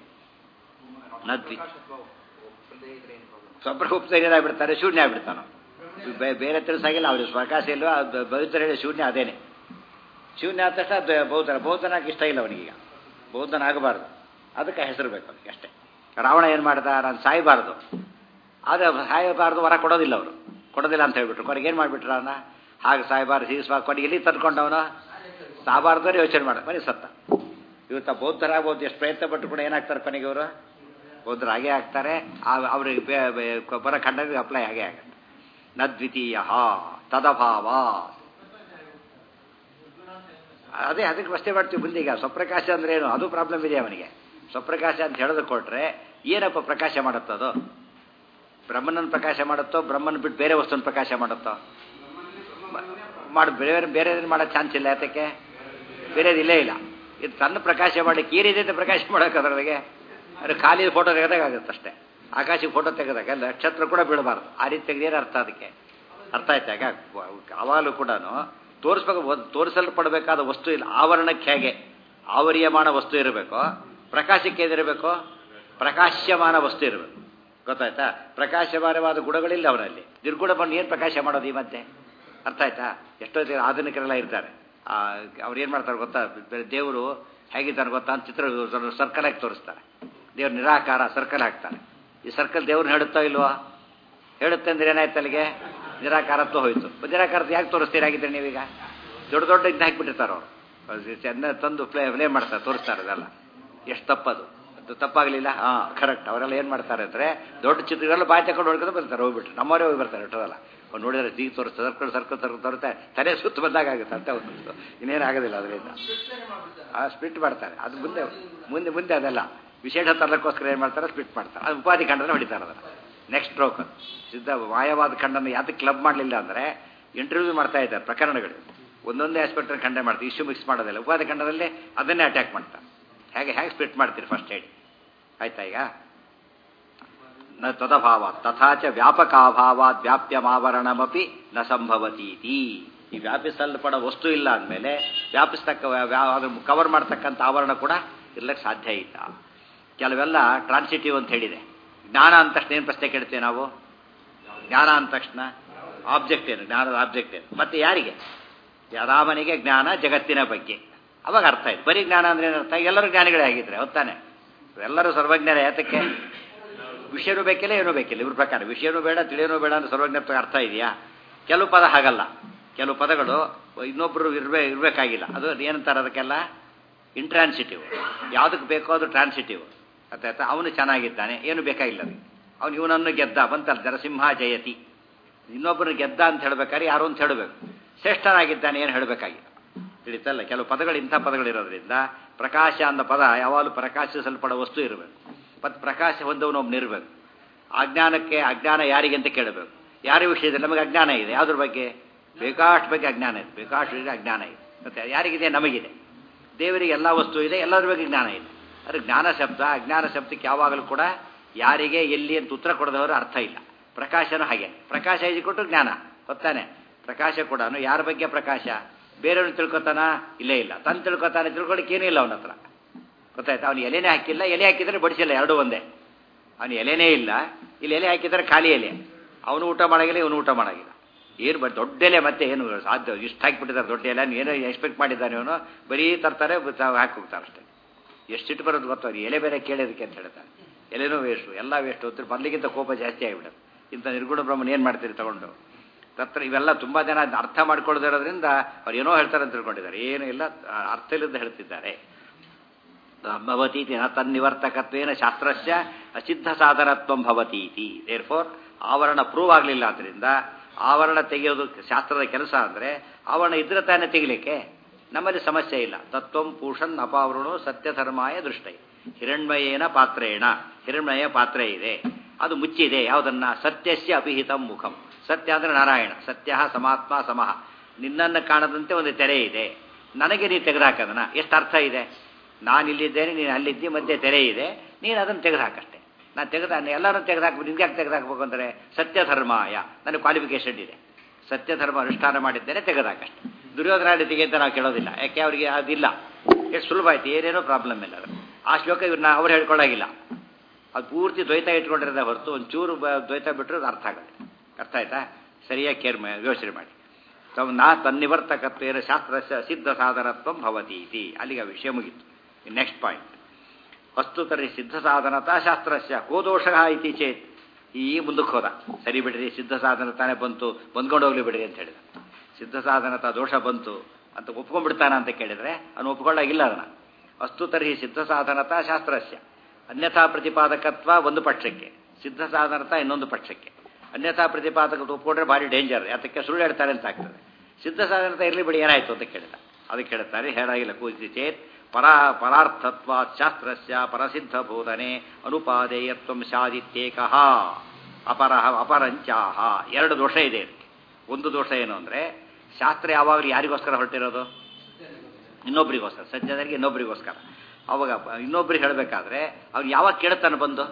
ನದ್ವಿ ಸ್ವಪ್ರ ಉಪ್ತೇನೆ ಏನಾಗ್ಬಿಡ್ತಾರೆ ಶೂನ್ಯ ಆಗ್ಬಿಡ್ತಾನೆ ಬೇರೆ ತಿಳಿಸಾಗಿಲ್ಲ ಅವ್ರಿಗೆ ಸ್ವಕಾಶ ಇಲ್ವ ಬೌದ್ಧರ ಹೇಳಿ ಶೂನ್ಯ ಅದೇನೆ ಶೂನ್ಯ ಆದ ತಕ್ಷಣ ಬೌದ್ಧನ ಬೌದ್ಧನಾಗಿ ಇಷ್ಟ ಇಲ್ಲ ಅವನಿಗೀಗ ಬೌದ್ಧನ ಆಗಬಾರ್ದು ಅದಕ್ಕೆ ಹೆಸರು ಬೇಕು ಅವನಿಗೆ ಅಷ್ಟೇ ರಾವಣ ಏನು ಮಾಡ್ದ ನಾನು ಸಾಯಬಾರ್ದು ಆದರೆ ಸಾಯಬಾರ್ದು ವರ ಕೊಡೋದಿಲ್ಲ ಅವರು ಕೊಡೋದಿಲ್ಲ ಅಂತ ಹೇಳ್ಬಿಟ್ರು ಕೊನೆಗೆ ಏನು ಮಾಡಿಬಿಟ್ರು ಅವನ ಹಾಗೆ ಸಾಯಬಾರ್ದು ಹೀಗಿಸ್ಬಾರ್ದು ಕೊನೆಗೆ ಎಲ್ಲಿ ತಂದ್ಕೊಂಡವನು ಸಾಬಾರ್ದು ಯೋಚನೆ ಮಾಡ ಮನೆ ಸತ್ತ ಇವತ್ತ ಬೌದ್ಧರಾಗ್ಬೋದು ಎಷ್ಟು ಪ್ರಯತ್ನ ಪಟ್ಟು ಕೂಡ ಏನಾಗ್ತಾರೆ ಕೊನೆಗೆ ಇವರು ಬೌದ್ಧರು ಹಾಗೆ ಆಗ್ತಾರೆ ಅವ್ರಿಗೆ ಬರೋ ಖಂಡಕ್ಕೆ ಅಪ್ಲೈ ಹಾಗೆ ಆಗುತ್ತೆ ನದ್ವಿತೀಯ ತದಭಾವ ಅದೇ ಅದಕ್ಕೆ ಪ್ರಶ್ನೆ ಮಾಡ್ತೀವಿ ಮುಂದೆ ಈಗ ಸ್ವಪ್ರಕಾಶ ಅಂದ್ರೆ ಏನು ಅದು ಪ್ರಾಬ್ಲಮ್ ಇದೆ ಅವನಿಗೆ ಸ್ವಪ್ರಕಾಶ ಅಂತ ಹೇಳೋದು ಕೊಟ್ರೆ ಏನಪ್ಪ ಪ್ರಕಾಶ ಮಾಡುತ್ತದು ಬ್ರಹ್ಮನನ್ನು ಪ್ರಕಾಶ ಮಾಡುತ್ತೋ ಬ್ರಹ್ಮನ ಬಿಟ್ಟು ಬೇರೆ ವಸ್ತುವನ್ನು ಪ್ರಕಾಶ ಮಾಡುತ್ತೋ ಮಾಡಿ ಬೇರೆ ಬೇರೆ ಮಾಡೋ ಚಾನ್ಸ್ ಇಲ್ಲ ಯಾತಕ್ಕೆ ಬೇರೆದಿಲ್ಲೇ ಇಲ್ಲ ಇದು ತನ್ನ ಪ್ರಕಾಶ ಮಾಡಿ ಈ ರೀತಿ ಪ್ರಕಾಶ ಮಾಡೋಕೆ ಅದರೊಳಗೆ ಅದು ಖಾಲಿ ಫೋಟೋ ತೆಗೆದಾಗ ಆಗುತ್ತೆ ಅಷ್ಟೇ ಆಕಾಶಕ್ಕೆ ಫೋಟೋ ತೆಗೆದಾಗ ನಕ್ಷತ್ರ ಕೂಡ ಬೀಳಬಾರ್ದು ಆ ರೀತಿ ತೆಗೆದೇನು ಅರ್ಥ ಅದಕ್ಕೆ ಅರ್ಥ ಆಯ್ತಾಗ ಅವಾಗಲೂ ಕೂಡ ತೋರಿಸ್ಬೇಕು ತೋರಿಸಲ್ಪಡಬೇಕಾದ ವಸ್ತು ಇಲ್ಲ ಆವರಣಕ್ಕೆ ಹೇಗೆ ಆವರ್ಯಮಾನ ವಸ್ತು ಇರಬೇಕು ಪ್ರಕಾಶಕ್ಕೆ ಏನಿರಬೇಕು ಪ್ರಕಾಶ್ಯಮಾನ ವಸ್ತು ಇರಬೇಕು ಗೊತ್ತಾಯ್ತಾ ಪ್ರಕಾಶಮಾನವಾದ ಗುಣಗಳಿಲ್ಲ ಅವರಲ್ಲಿ ನಿರ್ಗುಣ ಬಂದು ಏನು ಪ್ರಕಾಶ ಮಾಡೋದು ಈ ಮಧ್ಯೆ ಅರ್ಥ ಆಯ್ತಾ ಎಷ್ಟೋ ಜನ ಆಧುನಿಕರೆಲ್ಲ ಇರ್ತಾರೆ ಅವ್ರು ಏನು ಮಾಡ್ತಾರೆ ಗೊತ್ತಾ ಬೇರೆ ದೇವರು ಹೇಗಿದ್ದಾರೆ ಗೊತ್ತಾ ಅಂತ ಚಿತ್ರ ಸರ್ಕಲ್ ಹಾಕಿ ತೋರಿಸ್ತಾರೆ ದೇವ್ರು ನಿರಾಕಾರ ಸರ್ಕಲ್ ಹಾಕ್ತಾರೆ ಈ ಸರ್ಕಲ್ ದೇವ್ರನ್ನ ಹೇಳುತ್ತೋ ಇಲ್ವೋ ಹೇಳುತ್ತೆ ಅಂದ್ರೆ ಏನಾಯ್ತು ಅಲ್ಲಿಗೆ ನಿರಾಕಾರತ್ವ ಹೋಯ್ತು ನಿರಾಕಾರತ್ವ ಯಾಕೆ ತೋರಿಸ್ತೀರಾಗಿದ್ರೆ ನೀವೀಗ ದೊಡ್ಡ ದೊಡ್ಡ ಇದನ್ನ ಹಾಕಿಬಿಟ್ಟಿರ್ತಾರೆ ಅವರು ಚೆನ್ನ ತಂದು ಪ್ಲೇ ಪ್ಲೇ ಮಾಡ್ತಾರೆ ತೋರಿಸ್ತಾರೆ ಅದೆಲ್ಲ ಎಷ್ಟು ತಪ್ಪದು ಅದು ತಪ್ಪಾಗಲಿಲ್ಲ ಹಾಂ ಕರೆಕ್ಟ್ ಅವರೆಲ್ಲ ಏನು ಮಾಡ್ತಾರೆ ಅಂದರೆ ದೊಡ್ಡ ಚಿತ್ರಗಳೆಲ್ಲ ಬಾಯಿ ತಗೊಂಡು ಹೊಡ್ಕೊಂಡು ಬರ್ತಾರೆ ಹೋಗ್ಬಿಟ್ಟು ನಮ್ಮವರೇ ಹೋಗಿ ಬರ್ತಾರೆ ಇಟ್ಟೋದಲ್ಲ ಅವ್ನು ನೋಡಿದ್ರೆ ಜೀಗ ತೋರಿಸ್ತಾರೆ ಸರ್ಕಲ್ ಸರ್ಕಲ್ ಸರ್ಕಲ್ ತೋರುತ್ತೆ ತಲೆ ಸುತ್ತು ಬಂದಾಗ ಆಗುತ್ತೆ ಅಂತ ಒಂದು ಇನ್ನೇನು ಆಗೋದಿಲ್ಲ ಅದರಿಂದ ಆ ಸ್ಪ್ಲಿಟ್ ಮಾಡ್ತಾರೆ ಅದು ಮುಂದೆ ಮುಂದೆ ಮುಂದೆ ಅದೆಲ್ಲ ವಿಶೇಷ ತರಲಿಕ್ಕೋಸ್ಕರ ಏನು ಮಾಡ್ತಾರೆ ಸ್ಪ್ಲಿಟ್ ಮಾಡ್ತಾರೆ ಅದು ಉಪಾಧಿ ಖಂಡನ ಹೊಡಿತಾರೆ ಅದನ್ನು ನೆಕ್ಸ್ಟ್ ಸ್ಟ್ರೋಕ್ ಸಿದ್ಧ ಮಾಯವಾದ ಖಂಡನ ಯಾತಕ್ಕೆ ಕ್ಲಬ್ ಮಾಡಲಿಲ್ಲ ಅಂದರೆ ಇಂಟರ್ವ್ಯೂ ಮಾಡ್ತಾ ಇದ್ದಾರೆ ಪ್ರಕರಣಗಳು ಒಂದೊಂದೇ ಆಸ್ಪೆಕ್ಟ್ ಖಂಡ ಮಾಡ್ತೀವಿ ಇಶ್ಯೂ ಮಿಕ್ಸ್ ಮಾಡೋದಿಲ್ಲ ಉಪಾಧಿ ಖಂಡದಲ್ಲಿ ಅದನ್ನೇ ಅಟ್ಯಾಕ್ ಮಾಡ್ತಾರೆ ಹೇಗೆ ಹೇಗೆ ಸ್ಪ್ಲಿಟ್ ಮಾಡ್ತೀರಿ ಫಸ್ಟ್ ಹೇಳಿ ಆಯ್ತಾ ಈಗ ನ ತದಭಾವ ತಥಾಚ ವ್ಯಾಪಕಾಭಾವಾತ್ ವ್ಯಾಪ್ಯಮಾವರಣಮಪಿ ನ ಸಂಭವತೀತಿ ಈ ವ್ಯಾಪಿಸಲ್ಪಡ ವಸ್ತು ಇಲ್ಲ ಅಂದಮೇಲೆ ವ್ಯಾಪಿಸ್ತಕ್ಕ ಅದನ್ನು ಕವರ್ ಮಾಡ್ತಕ್ಕಂಥ ಆವರಣ ಕೂಡ ಇರ್ಲಿಕ್ಕೆ ಸಾಧ್ಯ ಇಲ್ಲ ಕೆಲವೆಲ್ಲ ಟ್ರಾನ್ಸಿಟಿವ್ ಅಂತ ಹೇಳಿದೆ ಜ್ಞಾನ ಅಂದ ತಕ್ಷಣ ಏನು ಪ್ರಶ್ನೆ ಕೇಳ್ತೇವೆ ನಾವು ಜ್ಞಾನ ಅಂದ ತಕ್ಷಣ ಆಬ್ಜೆಕ್ಟ್ ಏನು ಜ್ಞಾನದ ಆಬ್ಜೆಕ್ಟ್ ಏನು ಮತ್ತೆ ಯಾರಿಗೆ ರಾಮನಿಗೆ ಜ್ಞಾನ ಜಗತ್ತಿನ ಬಗ್ಗೆ ಅವಾಗ ಅರ್ಥ ಆಯ್ತು ಬರೀ ಜ್ಞಾನ ಅಂದ್ರೆ ಏನರ್ಥ ಎಲ್ಲರೂ ಜ್ಞಾನಿಗಳೇ ಆಗಿದ್ರೆ ಹೊತ್ತಾನೆ ಎಲ್ಲರೂ ಸರ್ವಜ್ಞರೇ ಯಾತಕ್ಕೆ ವಿಷಯನೂ ಬೇಕಿಲ್ಲ ಏನೂ ಬೇಕಿಲ್ಲ ಇವ್ರ ಪ್ರಕಾರ ವಿಷಯನೂ ಬೇಡ ತಿಳಿಯೋನೂ ಬೇಡ ಅಂದ್ರೆ ಸರ್ವಜ್ಞತ್ವ ಅರ್ಥ ಇದೆಯಾ ಕೆಲವು ಪದ ಹಾಗಲ್ಲ ಕೆಲವು ಪದಗಳು ಇನ್ನೊಬ್ಬರು ಇರ್ಬೇ ಇರಬೇಕಾಗಿಲ್ಲ ಅದು ಏನಂತಾರೆ ಅದಕ್ಕೆಲ್ಲ ಇಂಟ್ರಾನ್ಸಿಟಿವ್ ಯಾವುದಕ್ಕೆ ಬೇಕೋ ಅದು ಟ್ರಾನ್ಸಿಟಿವ್ ಅರ್ಥಾಯ್ತಾ ಅವನು ಚೆನ್ನಾಗಿದ್ದಾನೆ ಏನು ಬೇಕಾಗಿಲ್ಲ ಅದಕ್ಕೆ ಅವನು ಇವನನ್ನು ಗೆದ್ದ ಬಂತಲ್ಲ ನರಸಿಂಹ ಜಯತಿ ಇನ್ನೊಬ್ಬರು ಗೆದ್ದ ಅಂತ ಹೇಳ್ಬೇಕಾದ್ರೆ ಯಾರು ಅಂತ ಹೇಳಬೇಕು ಶ್ರೇಷ್ಠನಾಗಿದ್ದಾನೆ ಏನು ಹೇಳಬೇಕಾಗಿಲ್ಲ ತಿಳಿತಲ್ಲ ಕೆಲವು ಪದಗಳು ಇಂಥ ಪದಗಳಿರೋದ್ರಿಂದ ಪ್ರಕಾಶ ಅನ್ನೋ ಪದ ಯಾವಾಗಲೂ ಪ್ರಕಾಶಿಸಲ್ಪಡೋ ವಸ್ತು ಇರಬೇಕು ಮತ್ತು ಪ್ರಕಾಶ ಹೊಂದವನು ಒಬ್ಬನಿರಬೇಕು ಅಜ್ಞಾನಕ್ಕೆ ಅಜ್ಞಾನ ಯಾರಿಗೆ ಅಂತ ಕೇಳಬೇಕು ಯಾರ ವಿಷಯದಲ್ಲಿ ನಮಗೆ ಅಜ್ಞಾನ ಇದೆ ಯಾವುದ್ರ ಬಗ್ಗೆ ಬೇಕಾಷ್ಟು ಬಗ್ಗೆ ಅಜ್ಞಾನ ಇದೆ ಬೇಕಾಷ್ಟು ಇದೆ ಅಜ್ಞಾನ ಇದೆ ಮತ್ತು ಯಾರಿಗಿದೆ ನಮಗಿದೆ ದೇವರಿಗೆ ಎಲ್ಲ ವಸ್ತು ಇದೆ ಎಲ್ಲರ ಬಗ್ಗೆ ಜ್ಞಾನ ಇದೆ ಆದರೆ ಜ್ಞಾನ ಶಬ್ದ ಅಜ್ಞಾನ ಶಬ್ದಕ್ಕೆ ಯಾವಾಗಲೂ ಕೂಡ ಯಾರಿಗೆ ಎಲ್ಲಿ ಅಂತ ಉತ್ತರ ಕೊಡದವರು ಅರ್ಥ ಇಲ್ಲ ಪ್ರಕಾಶನೂ ಹಾಗೆ ಪ್ರಕಾಶ ಕೊಟ್ಟು ಜ್ಞಾನ ಹೊತ್ತಾನೆ ಪ್ರಕಾಶ ಕೂಡ ಯಾರ ಬಗ್ಗೆ ಪ್ರಕಾಶ ಬೇರೆಯವ್ರನ್ನ ತಿಳ್ಕೊತಾನ ಇಲ್ಲೇ ಇಲ್ಲ ತನ್ನ ತಿಳ್ಕೊತಾನೆ ತಿಳ್ಕೊಳಕ್ಕೆ ಏನೂ ಇಲ್ಲ ಅವನ ಹತ್ರ ಗೊತ್ತಾಯ್ತು ಅವನು ಎಲೆನೇ ಹಾಕಿಲ್ಲ ಎಲೆ ಹಾಕಿದರೆ ಬಡಿಸಿಲ್ಲ ಎರಡೂ ಒಂದೇ ಅವನು ಎಲೆನೇ ಇಲ್ಲ ಇಲ್ಲಿ ಎಲೆ ಹಾಕಿದರೆ ಖಾಲಿ ಎಲೆ ಅವನು ಊಟ ಮಾಡಾಗಿಲ್ಲ ಇವನು ಊಟ ಮಾಡಾಗಿಲ್ಲ ಏನು ಬ ದೊಡ್ಡ ಎಲೆ ಮತ್ತೆ ಏನು ಸಾಧ್ಯ ಇಷ್ಟು ಹಾಕಿಬಿಟ್ಟಿದ್ದಾರೆ ದೊಡ್ಡ ಎಲೆ ಏನೋ ಎಕ್ಸ್ಪೆಕ್ಟ್ ಮಾಡಿದ್ದಾನೆ ಅವನು ಬರೀ ತರ್ತಾರೆ ಹಾಕಿ ಹೋಗ್ತಾರೆ ಅಷ್ಟೇ ಎಷ್ಟಿಟ್ಟು ಬರೋದು ಗೊತ್ತು ಎಲೆ ಬೇರೆ ಕೇಳೋದಕ್ಕೆ ಅಂತ ಹೇಳ್ತಾರೆ ಎಲೆನೂ ವೇಸ್ಟು ಎಲ್ಲ ವೇಸ್ಟು ಅಂತ ಮೊದಲಿಗಿಂತ ಕೋಪ ಜಾಸ್ತಿ ಆಗಿಬಿಡುತ್ತೆ ಇಂಥ ನಿರ್ಗುಣ ಬ್ರಹ್ಮನ್ ಏನು ಮಾಡ್ತೀರಿ ತಗೊಂಡು ತತ್ರ ಇವೆಲ್ಲ ತುಂಬ ಜನ ಅರ್ಥ ಮಾಡ್ಕೊಳ್ಳೋದಿರೋದ್ರಿಂದ ಅವ್ರು ಏನೋ ಹೇಳ್ತಾರೆ ಅಂತ ತಿಳ್ಕೊಂಡಿದ್ದಾರೆ ಏನೂ ಇಲ್ಲ ಅರ್ಥ ಇಲ್ಲದ ಹೇಳ್ತಿದ್ದಾರೆ ಭವತೀತಿ ನ ತನ್ನಿವರ್ತಕತ್ವೇನ ಶಾಸ್ತ್ರಸ್ಯ ಅಸಿದ್ಧ ಸಾಧನತ್ವ ಭವತೀತಿ ದೇರ್ ಫೋರ್ ಆವರಣ ಪ್ರೂವ್ ಆಗಲಿಲ್ಲ ಆದ್ದರಿಂದ ಆವರಣ ತೆಗೆಯೋದು ಶಾಸ್ತ್ರದ ಕೆಲಸ ಅಂದರೆ ಆವರಣ ಇದ್ರೆ ತಾನೇ ತೆಗಿಲಿಕ್ಕೆ ನಮ್ಮಲ್ಲಿ ಸಮಸ್ಯೆ ಇಲ್ಲ ತತ್ವಂ ಪೂಷನ್ ಅಪಾವರಣೋ ಸತ್ಯಧರ್ಮಾಯ ದೃಷ್ಟೈ ಹಿರಣ್ಮಯೇನ ಪಾತ್ರೇಣ ಹಿರಣ್ಮಯ ಪಾತ್ರೆ ಇದೆ ಅದು ಮುಚ್ಚಿದೆ ಯಾವುದನ್ನ ಸತ್ಯಸ್ಯ ಅಪಿಹಿತಂ ಮುಖಂ ಸತ್ಯ ಅಂದರೆ ನಾರಾಯಣ ಸತ್ಯ ಸಮಾತ್ಮ ಸಮಃ ನಿನ್ನನ್ನು ಕಾಣದಂತೆ ಒಂದು ತೆರೆ ಇದೆ ನನಗೆ ನೀನು ತೆಗೆದುಹಾಕದನ ಎಷ್ಟು ಅರ್ಥ ಇದೆ ನಾನು ಇಲ್ಲಿದ್ದೇನೆ ನೀನು ಅಲ್ಲಿದ್ದಿ ಮಧ್ಯೆ ತೆರೆ ಇದೆ ನೀನು ಅದನ್ನು ತೆಗೆದುಹಾಕಷ್ಟೆ ನಾನು ತೆಗೆದ ಎಲ್ಲರೂ ತೆಗೆದುಹಾಕ್ಬೇಕು ನಿನ್ಗೆ ಯಾಕೆ ತೆಗೆದುಹಾಕ್ಬೇಕು ಅಂದರೆ ಸತ್ಯ ಧರ್ಮಾಯ ನನಗೆ ಕ್ವಾಲಿಫಿಕೇಶನ್ ಇದೆ ಸತ್ಯ ಧರ್ಮ ಅನುಷ್ಠಾನ ಮಾಡಿದ್ದೇನೆ ತೆಗೆದುಹಾಕಷ್ಟೆ ದುರ್ಯೋಧನ ತೆಗೆ ಅಂತ ನಾವು ಕೇಳೋದಿಲ್ಲ ಯಾಕೆ ಅವರಿಗೆ ಅದಿಲ್ಲ ಎಷ್ಟು ಸುಲಭ ಆಯ್ತು ಏನೇನೋ ಪ್ರಾಬ್ಲಮ್ ಇಲ್ಲ ಅದು ಆ ಶ್ಲೋಕ ಇವ್ರನ್ನ ಅವ್ರು ಹೇಳ್ಕೊಳ್ಳೋಗಿಲ್ಲ ಅದು ಪೂರ್ತಿ ದ್ವೈತ ಇಟ್ಕೊಂಡಿರೋದೇ ಹೊರತು ಒಂಚೂರು ದ್ವೈತ ಬಿಟ್ಟರೆ ಅದು ಅರ್ಥ ಆಗುತ್ತೆ ಅರ್ಥ ಆಯ್ತಾ ಸರಿಯಾಗಿ ಕೇರ್ ಯೋಚನೆ ಮಾಡಿ ತಮ್ಮ ನಾ ತನ್ನಿವರ್ತಕತ್ವೇನ ಶಾಸ್ತ್ರಸ್ಯ ಸಿದ್ಧ ಸಾಧನತ್ವ ಭವತಿ ಇತಿ ಅಲ್ಲಿಗೆ ವಿಷಯ ಮುಗಿತು ನೆಕ್ಸ್ಟ್ ಪಾಯಿಂಟ್ ವಸ್ತು ತರ್ರಿ ಸಿದ್ಧ ಸಾಧನತಾ ಶಾಸ್ತ್ರಸ್ಯ ಕೋ ದೋಷ ಇತಿ ಚೇತ್ ಈ ಮುಂದಕ್ಕೆ ಹೋದ ಸರಿ ಬಿಡ್ರಿ ಸಿದ್ಧ ಸಾಧನ ತಾನೇ ಬಂತು ಬಂದ್ಕೊಂಡು ಹೋಗ್ಲಿ ಬಿಡ್ರಿ ಅಂತ ಹೇಳಿದ ಸಿದ್ಧ ಸಾಧನತ ದೋಷ ಬಂತು ಅಂತ ಒಪ್ಕೊಂಡ್ಬಿಡ್ತಾನ ಅಂತ ಕೇಳಿದ್ರೆ ಅವನು ಒಪ್ಕೊಳ್ಳಾಗಿಲ್ಲ ಅದನ್ನ ವಸ್ತು ತರ್ಹಿ ಸಿದ್ಧ ಸಾಧನತ ಶಾಸ್ತ್ರಸ್ಯ ಅನ್ಯಥಾ ಪ್ರತಿಪಾದಕತ್ವ ಒಂದು ಪಕ್ಷಕ್ಕೆ ಸಿದ್ಧ ಸಾಧನತ ಇನ್ನೊಂದು ಪಕ್ಷಕ್ಕೆ ಅನ್ಯಥಾ ಪ್ರತಿಪಾದಕ ಒಪ್ಕೊಂಡ್ರೆ ಭಾರಿ ಡೇಂಜರ್ ಯಾತಕ್ಕೆ ಸುಳ್ಳು ಹೇಳ್ತಾರೆ ಅಂತ ಆಗ್ತದೆ ಸಿದ್ಧ ಸಾಧನತ ಇರಲಿ ಬಿಡಿ ಏನಾಯ್ತು ಅಂತ ಕೇಳಿದ ಅದಕ್ಕೆ ಕೇಳ್ತಾರೆ ಹೇಳಾಗಿಲ್ಲ ಕೂಸಿ ಚೇತ್ ಪರಾ ಪರಾರ್ಥತ್ವ ಶಾಸ್ತ್ರಸ್ಯ ಪರಸಿದ್ಧ ಬೋಧನೆ ಅನುಪಾದೇಯತ್ವ ಶಾದಿತ್ಯೇಕಃ ಅಪರಹ ಅಪರಂಚಾಹ ಎರಡು ದೋಷ ಇದೆ ಇದಕ್ಕೆ ಒಂದು ದೋಷ ಏನು ಅಂದರೆ ಶಾಸ್ತ್ರ ಯಾವಾಗಲೂ ಯಾರಿಗೋಸ್ಕರ ಹೊರಟಿರೋದು ಇನ್ನೊಬ್ರಿಗೋಸ್ಕರ ಸಜ್ಜನರಿಗೆ ಇನ್ನೊಬ್ರಿಗೋಸ್ಕರ ಅವಾಗ ಇನ್ನೊಬ್ರಿಗೆ ಹೇಳಬೇಕಾದ್ರೆ ಅವ್ನು ಯಾವಾಗ ಕೇಳ್ತಾನೆ ಬಂದು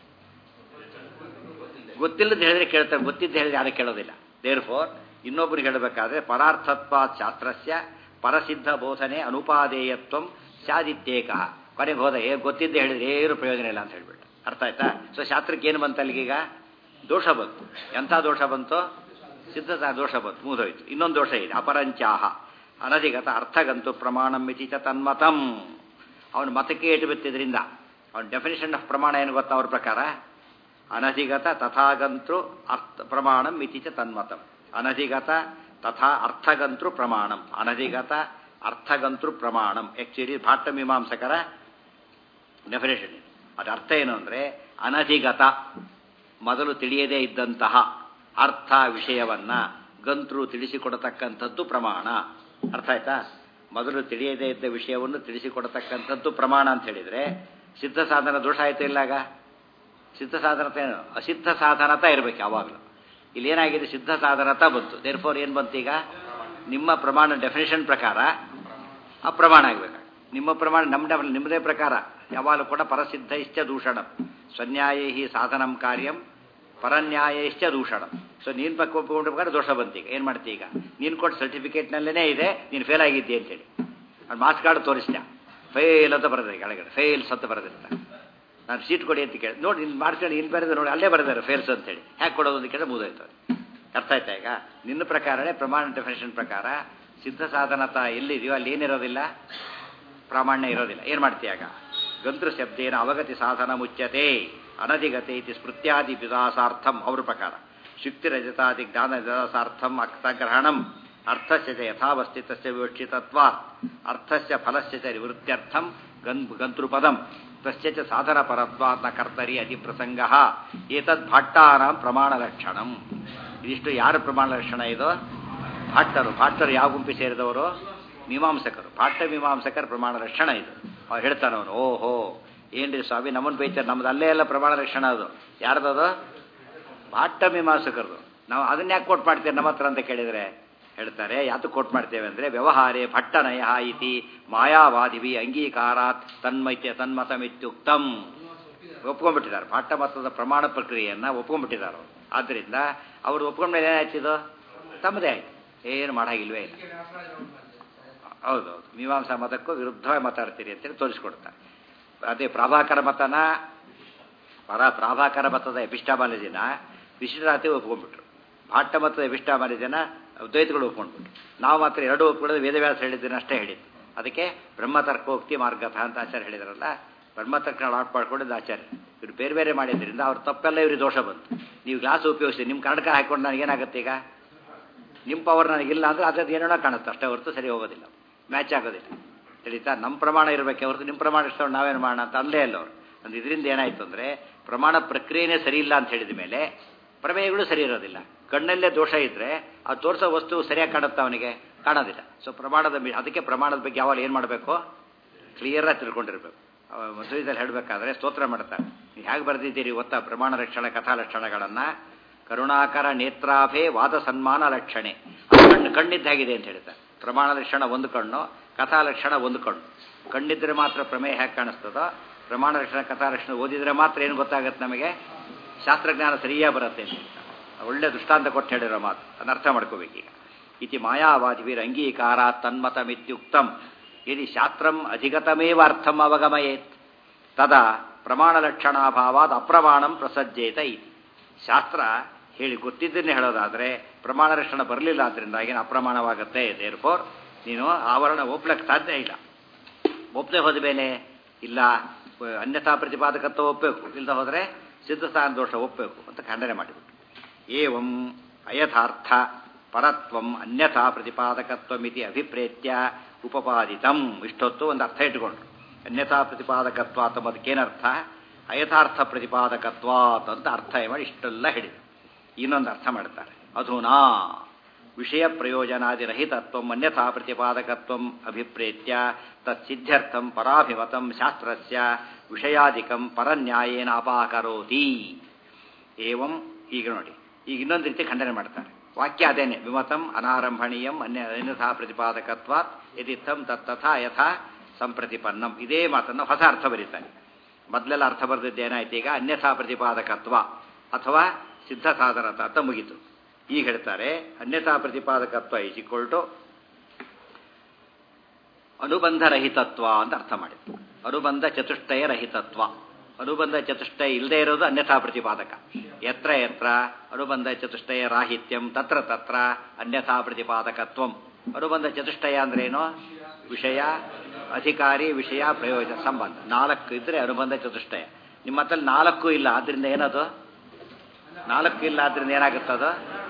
ಗೊತ್ತಿಲ್ಲದ ಹೇಳಿದ್ರೆ ಕೇಳ್ತಾನೆ ಗೊತ್ತಿದ್ದು ಹೇಳಿದ್ರೆ ಯಾರು ಕೇಳೋದಿಲ್ಲ ದೇರ್ ಫೋರ್ ಇನ್ನೊಬ್ರಿಗೆ ಹೇಳಬೇಕಾದ್ರೆ ಪರಾರ್ಥತ್ವ ಶಾಸ್ತ್ರಸ್ಯ ಪರಸಿದ್ಧ ಬೋಧನೆ ಅನುಪಾದೇಯತ್ವ ಶಾದಿತ್ಯೇಕ ಕೊನೆಗೆ ಹೋದ ಏ ಗೊತ್ತಿದ್ದೆ ಹೇಳಿದ್ರೆ ಏನು ಪ್ರಯೋಜನ ಇಲ್ಲ ಅಂತ ಹೇಳ್ಬಿಟ್ಟು ಅರ್ಥ ಆಯ್ತಾ ಸೊ ಶಾಸ್ತ್ರಕ್ಕೆ ಏನು ಬಂತು ಅಲ್ಲಿಗೀಗ ದೋಷ ಬಂತು ಎಂಥ ದೋಷ ಬಂತು ಸಿದ್ಧತಾ ದೋಷ ಬಂತು ಮುಗಿದೋಯ್ತು ಇನ್ನೊಂದು ದೋಷ ಇದೆ ಅಪರಂಚಾಹ ಅನಧಿಗತ ಅರ್ಥಗಂತು ಪ್ರಮಾಣಂ ಮಿತಿ ಚ ತನ್ಮತಂ ಅವನ ಮತಕ್ಕೆ ಏಟು ಬಿತ್ತಿದ್ರಿಂದ ಅವನ ಡೆಫಿನೇಷನ್ ಆಫ್ ಪ್ರಮಾಣ ಏನು ಗೊತ್ತಾ ಅವ್ರ ಪ್ರಕಾರ ಅನಧಿಗತ ತಥಾಗಂತೃ ಅರ್ಥ ಪ್ರಮಾಣಂ ಮಿತಿ ಚ ತನ್ಮತಂ ಅನಧಿಗತ ತಥಾ ಅರ್ಥಗಂತೃ ಪ್ರಮಾಣಂ ಅನಧಿಗತ ಅರ್ಥಗಂತೃ ಪ್ರಮಾಣಂ ಆಕ್ಚುಲಿ ಭಾಟ್ಟ ಮೀಮಾಂಸಕರ ಡೆಫಿನೇಷನ್ ಅದು ಅರ್ಥ ಏನು ಅಂದರೆ ಅನಧಿಗತ ಮೊದಲು ತಿಳಿಯದೇ ಇದ್ದಂತಹ ಅರ್ಥ ವಿಷಯವನ್ನ ಗಂತೃ ತಿಳಿಸಿಕೊಡತಕ್ಕಂಥದ್ದು ಪ್ರಮಾಣ ಅರ್ಥ ಆಯ್ತಾ ಮೊದಲು ತಿಳಿಯದೇ ಇದ್ದ ವಿಷಯವನ್ನು ತಿಳಿಸಿಕೊಡತಕ್ಕಂಥದ್ದು ಪ್ರಮಾಣ ಅಂತ ಹೇಳಿದ್ರೆ ಸಿದ್ಧ ಸಾಧನ ದೋಷ ಆಯ್ತು ಇಲ್ಲಾಗ ಸಿದ್ಧ ಸಾಧನತೆ ಏನು ಅಸಿದ್ಧ ಸಾಧನತ ಇರಬೇಕು ಯಾವಾಗಲೂ ಇಲ್ಲಿ ಏನಾಗಿದೆ ಸಿದ್ಧ ಸಾಧನತ ಬಂತು ದೇರ್ ಫೋರ್ ಏನು ಬಂತು ಈಗ ನಿಮ್ಮ ಪ್ರಮಾಣ ಡೆಫಿನೇಷನ್ ಪ್ರಕಾರ ಅಪ್ರಮಾಣ ಆಗಬೇಕು ನಿಮ್ಮ ಪ್ರಮಾಣ ನಮ್ಮ ಡೆಫ್ ನಿಮ್ಮದೇ ಪ್ರಕಾರ ಯಾವಾಗಲೂ ಕೂಡ ಪರಸಿದ್ಧ ಇಷ್ಟ ದೂಷಣ ಸ್ವನ್ಯಾಯೇ ಹಿ ಸಾಧನಂ ಕಾರ್ಯಂ ಪರನ್ಯಾಯ ಇಷ್ಟ ದೂಷಣ ಸೊ ನೀನು ಪಕ್ಕ ಒಪ್ಪಿಕೊಂಡ ಪ್ರಕಾರ ದೋಷ ಬಂತು ಈಗ ಏನು ಮಾಡ್ತೀವಿ ಈಗ ನೀನು ಕೊಟ್ಟು ಸರ್ಟಿಫಿಕೇಟ್ನಲ್ಲೇ ಇದೆ ನೀನು ಫೇಲ್ ಆಗಿದ್ದೆ ಅಂತೇಳಿ ಅದು ಮಾರ್ಕ್ಸ್ ಕಾರ್ಡ್ ತೋರಿಸ್ತಾ ಫೇಲ್ ಅಂತ ಬರೆದ್ರೆ ಕೆಳಗಡೆ ಫೇಲ್ಸ್ ಅಂತ ಬರೆದಿರ್ತಾರೆ ನಾನು ಸೀಟ್ ಕೊಡಿ ಅಂತ ಕೇಳಿ ನೋಡಿ ನಿನ್ನ ಮಾಡ್ಕೊಂಡು ಇಲ್ಲಿ ಬರೆದ ನೋಡಿ ಅಲ್ಲೇ ಬರೆದಾರೆ ಫೇಲ್ಸ್ ಅಂತೇಳಿ ಹ್ಯಾಕೆ ಕೊಡೋದು ಅಂತ ಕೇಳಿ ಮುಗಿದೋಯ್ತು ಅರ್ಥ ಆಯ್ತಾ ಈಗ ನಿನ್ನ ಪ್ರಕಾರನೇ ಪ್ರಮಾಣ ಡೆಫಿನೇಷನ್ ಪ್ರಕಾರ ಸಿದ್ಧ ಸಾಧನತ ಎಲ್ಲಿದೆಯೋ ಅಲ್ಲಿ ಏನಿರೋದಿಲ್ಲ ಪ್ರಾಮಾಣ್ಯ ಇರೋದಿಲ್ಲ ಏನು ಮಾಡ್ತೀಯಾಗ ಗಂತೃ ಶಬ್ದೇನ ಅವಗತಿ ಸಾಧನ ಮುಚ್ಯತೆ ಅನಧಿಗತೆ ಇತಿ ಸ್ಮೃತ್ಯಾದಿ ವಿದಾಸಾರ್ಥಂ ಅವ್ರ ಪ್ರಕಾರ ಶುಕ್ತಿ ರಜತಾದಿ ಜ್ಞಾನ ವಿದಾಸಾರ್ಥಂ ಅರ್ಥಗ್ರಹಣಂ ಅರ್ಥಸ್ಯ ಚ ಯಥಾವಸ್ಥಿತಸ್ಯ ವಿವಕ್ಷಿತತ್ವಾತ್ ಅರ್ಥಸ್ಯ ಫಲಸ್ಯ ಚ ನಿವೃತ್ತ್ಯರ್ಥಂ ಗನ್ ಗಂತೃಪದಂ ತಸ್ಯ ಚ ಸಾಧನ ಪರತ್ವಾತ್ ನ ಕರ್ತರಿ ಅತಿ ಪ್ರಸಂಗ ಏತದ್ ಭಾಟ್ಟಾನಾಂ ಪ್ರಮಾಣ ಲಕ್ಷಣಂ ಇದಿಷ್ಟು ಯಾರ ಪ್ರಮಾಣ ಲಕ್ಷಣ ಇದು ಭಾಟ್ಟರು ಭಾಟ್ಟರು ಯಾವ ಗುಂಪಿ ಸೇರಿದವರು ಮೀಮಾಂಸಕರು ಭಾಟ್ಟ ಮೀಮಾಂಸಕರ ಪ್ರಮಾಣ ಲಕ್ಷಣ ಇದು ಅವ್ರು ಹೇಳ್ತಾನೆ ಅವನು ಓಹೋ ಏನ್ರಿ ಸ್ವಾಮಿ ನಮ್ಮನ್ನು ಬೈತಾರೆ ನಮ್ದು ಅಲ್ಲೇ ಎಲ್ಲ ಪ್ರಮಾಣ ಲಕ್ಷಣ ಅದು ಯಾರ್ದದು ಭಾಟ್ಟ ಮೀಮಾಂಸಕರದು ನಾವು ಅದನ್ನ ಯಾಕೆ ಕೋಟ್ ಮಾಡ್ತೇವೆ ನಮ್ಮ ಹತ್ರ ಅಂತ ಕೇಳಿದರೆ ಹೇಳ್ತಾರೆ ಯಾತು ಕೋಟ್ ಮಾಡ್ತೇವೆ ಅಂದರೆ ವ್ಯವಹಾರೇ ಭಟ್ಟನಯ ಇತಿ ಮಾಯಾವಾದಿವಿ ಅಂಗೀಕಾರಾತ್ ತನ್ಮೈತ್ಯ ತನ್ಮತಮಿತ್ಯುಕ್ತಂ ಒಪ್ಕೊಂಡ್ಬಿಟ್ಟಿದ್ದಾರೆ ಭಾಟ್ಟ ಮತದ ಪ್ರಮಾಣ ಪ್ರಕ್ರಿಯೆಯನ್ನು ಒಪ್ಕೊಂಡ್ಬಿಟ್ಟಿದ್ದಾರೆ ಅವರು ಆದ್ದರಿಂದ ಅವರು ಒಪ್ಕೊಂಡ್ಮೇಲೆ ಏನಾಯ್ತಿದು ತಮ್ಮದೇ ಆಯ್ತು ಏನು ಮಾಡಾಗಿಲ್ವೇ ಇಲ್ಲ ಹೌದೌದು ಮೀಮಾಂಸಾ ಮತಕ್ಕೂ ವಿರುದ್ಧವಾಗಿ ಮಾತಾಡ್ತೀರಿ ಅಂತೇಳಿ ತೋರಿಸ್ಕೊಡ್ತಾರೆ ಅದೇ ಪ್ರಾಭಾಕರ ಮತನ ಪರ ಪ್ರಾಭಾಕರ ಮತದ ಎಪಿಸ್ಟಾಮಾಲಜಿನ ವಿಶಿಷ್ಟರಾತಿ ಒಪ್ಕೊಂಡ್ಬಿಟ್ರು ಭಾಟ್ಟ ಮತದ ಎಪಿಸ್ಟಾಮಾಲಜಿನ ದ್ವೈತಗಳು ಒಪ್ಕೊಂಡ್ಬಿಟ್ರು ನಾವು ಮಾತ್ರ ಎರಡು ಒಪ್ಕೊಳ್ಳೋದು ವೇದವ್ಯಾಸ ಹೇಳಿದ್ದೇನೆ ಅಷ್ಟೇ ಹೇಳಿದ್ದು ಅದಕ್ಕೆ ಬ್ರಹ್ಮತರ್ಕೋಕ್ತಿ ಮಾರ್ಗಥ ಅಂತ ಆಚಾರ್ಯ ಹೇಳಿದ್ರಲ್ಲ ಬ್ರಹ್ಮತರ್ಕ ಆಟ್ ಮಾಡ್ಕೊಂಡಿದ್ದು ಆಚಾರ್ಯ ಇವರು ಬೇರೆ ಬೇರೆ ಮಾಡಿದ್ರಿಂದ ಅವ್ರ ತಪ್ಪೆಲ್ಲ ಇವ್ರಿಗೆ ದೋಷ ಬಂತು ನೀವು ಗ್ಲಾಸ್ ಉಪಯೋಗಿಸಿ ನಿಮ್ಮ ಕನ್ನಡಕ ಹಾಕೊಂಡು ನನಗೇನಾಗುತ್ತೆ ಈಗ ನಿಮ್ಮ ಪವರ್ ನನಗಿಲ್ಲ ಅಂದರೆ ಅದ್ರದ್ದು ಏನೇನೋ ಕಾಣುತ್ತೆ ಅಷ್ಟೇ ಹೊರತು ಸರಿ ಹೋಗೋದಿಲ್ಲ ಮ್ಯಾಚ್ ಆಗೋದಿಲ್ಲ ತಿಳಿತಾ ನಮ್ಮ ಪ್ರಮಾಣ ಇರಬೇಕೆ ಹೊರತು ನಿಮ್ಮ ಪ್ರಮಾಣ ಇಷ್ಟೊಂಡು ನಾವೇನು ಮಾಡೋಣ ಅಂತ ಅಲ್ಲೇ ಅಲ್ಲ ಅವರು ಒಂದು ಇದರಿಂದ ಏನಾಯಿತು ಅಂದರೆ ಪ್ರಮಾಣ ಪ್ರಕ್ರಿಯೆನೇ ಸರಿ ಇಲ್ಲ ಅಂತ ಹೇಳಿದ ಮೇಲೆ ಪ್ರಮೇಯಗಳು ಸರಿ ಇರೋದಿಲ್ಲ ಕಣ್ಣಲ್ಲೇ ದೋಷ ಇದ್ದರೆ ಆ ತೋರಿಸೋ ವಸ್ತು ಸರಿಯಾಗಿ ಕಾಣುತ್ತೆ ಅವನಿಗೆ ಕಾಣೋದಿಲ್ಲ ಸೊ ಪ್ರಮಾಣದ ಮಿ- ಅದಕ್ಕೆ ಪ್ರಮಾಣದ ಬಗ್ಗೆ ಯಾವಾಗ ಏನು ಮಾಡಬೇಕು ಕ್ಲಿಯರಾಗಿ ತಿಳ್ಕೊಂಡಿರ್ಬೇಕು ಮದುವೆದಲ್ಲಿ ಹೇಳಬೇಕಾದ್ರೆ ಸ್ತೋತ್ರ ಮಾಡ್ತಾರೆ ನೀವು ಹೇಗೆ ಬರೆದಿದ್ದೀರಿ ಗೊತ್ತಾ ಪ್ರಮಾಣ ರಕ್ಷಣೆ ಕಥಾ ಲಕ್ಷಣಗಳನ್ನು ಕರುಣಾಕರ ನೇತ್ರಾಭೆ ವಾದ ಸನ್ಮಾನ ಲಕ್ಷಣೆ ಅದು ಕಣ್ಣು ಕಣ್ಣಿದ್ದ ಹಾಗಿದೆ ಅಂತ ಹೇಳ್ತಾರೆ ಪ್ರಮಾಣ ಲಕ್ಷಣ ಒಂದು ಕಣ್ಣು ಕಥಾ ಲಕ್ಷಣ ಒಂದು ಕಣ್ಣು ಕಣ್ಣಿದ್ರೆ ಮಾತ್ರ ಪ್ರಮೇಯ ಹೇಗೆ ಕಾಣಿಸ್ತದೋ ಪ್ರಮಾಣ ಲಕ್ಷಣ ಕಥಾ ಲಕ್ಷಣ ಓದಿದ್ರೆ ಮಾತ್ರ ಏನು ಗೊತ್ತಾಗುತ್ತೆ ನಮಗೆ ಶಾಸ್ತ್ರಜ್ಞಾನ ಸರಿಯಾಗಿ ಬರುತ್ತೆ ಅಂತ ಹೇಳ್ತಾರೆ. ಒಳ್ಳೆ ದೃಷ್ಟಾಂತ ಕೊಟ್ಟು ಹೇಳಿರೋ ಮಾತು ಅದನ್ನ ಅರ್ಥ ಮಾಡ್ಕೋಬೇಕೀಗ ಇತಿ ಮಾಯಾವಾದಿವಿರ ಅಂಗೀಕಾರ ತನ್ಮತಮಿತ್ಯುಕ್ತಂ ಯದಿ ಶಾಸ್ತ್ರಂ ಅಧಿಗತಮೇವ ಅರ್ಥಂ ಅವಗಮಯೇತ್ ತದಾ ಪ್ರಮಾಣಲಕ್ಷಣಾಭಾವಾದ ಅಪ್ರಮಾಣಂ ಪ್ರಸಜ್ಜೇತ ಇತಿ ಶಾಸ್ತ್ರ ಹೇಳಿ ಗೊತ್ತಿದ್ದನ್ನೇ ಹೇಳೋದಾದರೆ ಪ್ರಮಾಣ ಲಕ್ಷಣ ಬರಲಿಲ್ಲ ಆದ್ದರಿಂದ ಏನು ಅಪ್ರಮಾಣವಾಗುತ್ತೆ ದೇರ್ಫೋರ್ ನೀನು ಆವರಣ ಒಪ್ಲಕ್ಕೆ ಸಾಧ್ಯ ಇಲ್ಲ ಒಪ್ಪದೆ ಹೋದ ಮೇಲೆ ಇಲ್ಲ ಅನ್ಯಥಾ ಪ್ರತಿಪಾದಕತ್ವ ಒಪ್ಪಬೇಕು ಇಲ್ಲದೆ ಹೋದರೆ ಸಿದ್ಧಸ್ಥಾನ ದೋಷ ಒಪ್ಪಬೇಕು ಅಂತ ಖಂಡನೆ ಮಾಡಿಬಿಟ್ಟು ಏವಂ ಅಯಥಾರ್ಥ ಪರತ್ವಂ ಅನ್ಯಥಾ ಪ್ರತಿಪಾದಕತ್ವಮಿತಿ ಅಭಿಪ್ರೇತ್ಯ ಉಪಪಾದಿತಂ ಇಷ್ಟೊತ್ತು ಒಂದು ಅರ್ಥ ಇಟ್ಕೊಂಡ್ರು ಅನ್ಯಥಾ ಪ್ರತಿಪಾದಕತ್ವ ಅಂತಂಬದಕ್ಕೇನರ್ಥ ಅಯಥಾರ್ಥ ಪ್ರತಿಪಾದಕತ್ವಾತ್ ಅಂತ ಅರ್ಥ ಮಾಡಿ ಇಷ್ಟೆಲ್ಲ ಹೇಳಿದರು ಇನ್ನೊಂದು ಅರ್ಥ ಮಾಡ್ತಾರೆ ಅಧುನಾ ವಿಷಯ ಪ್ರಯೋಜನಾದಿರಹಿತತ್ವ ಅನ್ಯಥಾ ಪ್ರತಿಪಾದಕತ್ವ ಅಭಿಪ್ರೇತ್ಯ ತತ್ಸಿದ್ಧ್ಯರ್ಥಂ ಪರಾಭಿಮತಂ ಶಾಸ್ತ್ರಸ್ಯ ವಿಷಯಾಧಿಕಂ ಪರನ್ಯಾಯೇನ ಅಪಾಕರೋತಿ ಏವಂ ಈಗ ನೋಡಿ ಈಗ ಇನ್ನೊಂದು ರೀತಿ ಖಂಡನೆ ಮಾಡ್ತಾರೆ ವಾಕ್ಯ ಅದೇನೆ ವಿಮತಂ ಅನಾರಂಭಣೀಯಂ ಅನ್ಯ ಅನ್ಯಥಾ ಪ್ರತಿಪಾದಕತ್ವಾತ್ ಯದಿತ್ತಂ ತತ್ತಥಾ ಯಥಾ ಸಂಪ್ರತಿಪನ್ನಂ ಇದೇ ಮಾತನ್ನು ಹೊಸ ಅರ್ಥ ಬರೀತಾನೆ ಮೊದಲೆಲ್ಲ ಅರ್ಥ ಬರೆದಿದ್ದೇನಾಯ್ತು ಈಗ ಅನ್ಯಥಾ ಪ್ರತಿಪಾದಕತ್ವ ಅಥವಾ ಸಿದ್ಧ ಸಾಧನತ ಅಂತ ಮುಗೀತು ಈಗ ಹೇಳ್ತಾರೆ ಅನ್ಯಥಾ ಪ್ರತಿಪಾದಕತ್ವ ಇಸ್ ಈಕ್ವಲ್ ಟು ಅನುಬಂಧ ರಹಿತತ್ವ ಅಂತ ಅರ್ಥ ಮಾಡಿದ್ರು ಅನುಬಂಧ ಚತುಷ್ಟಯ ರಹಿತತ್ವ ಅನುಬಂಧ ಚತುಷ್ಟಯ ಇಲ್ಲದೆ ಇರೋದು ಅನ್ಯಥಾ ಪ್ರತಿಪಾದಕ ಎತ್ರ ಎತ್ರ ಅನುಬಂಧ ಚತುಷ್ಟಯ ರಾಹಿತ್ಯಂ ತತ್ರ ತತ್ರ ಅನ್ಯಥಾ ಪ್ರತಿಪಾದಕತ್ವಂ ಅನುಬಂಧ ಚತುಷ್ಟಯ ಅಂದ್ರೇನು ವಿಷಯ ಅಧಿಕಾರಿ ವಿಷಯ ಪ್ರಯೋಜನ ಸಂಬಂಧ ನಾಲ್ಕು ಇದ್ರೆ ಅನುಬಂಧ ಚತುಷ್ಟಯ ನಿಮ್ಮ ಹತ್ತಲ್ಲಿ ನಾಲ್ಕು ಇಲ್ಲ ಆದ್ರಿಂದ ಏನದು ನಾಲ್ಕು ಇಲ್ಲ ಆದ್ರಿಂದ ಏನಾಗುತ್ತದು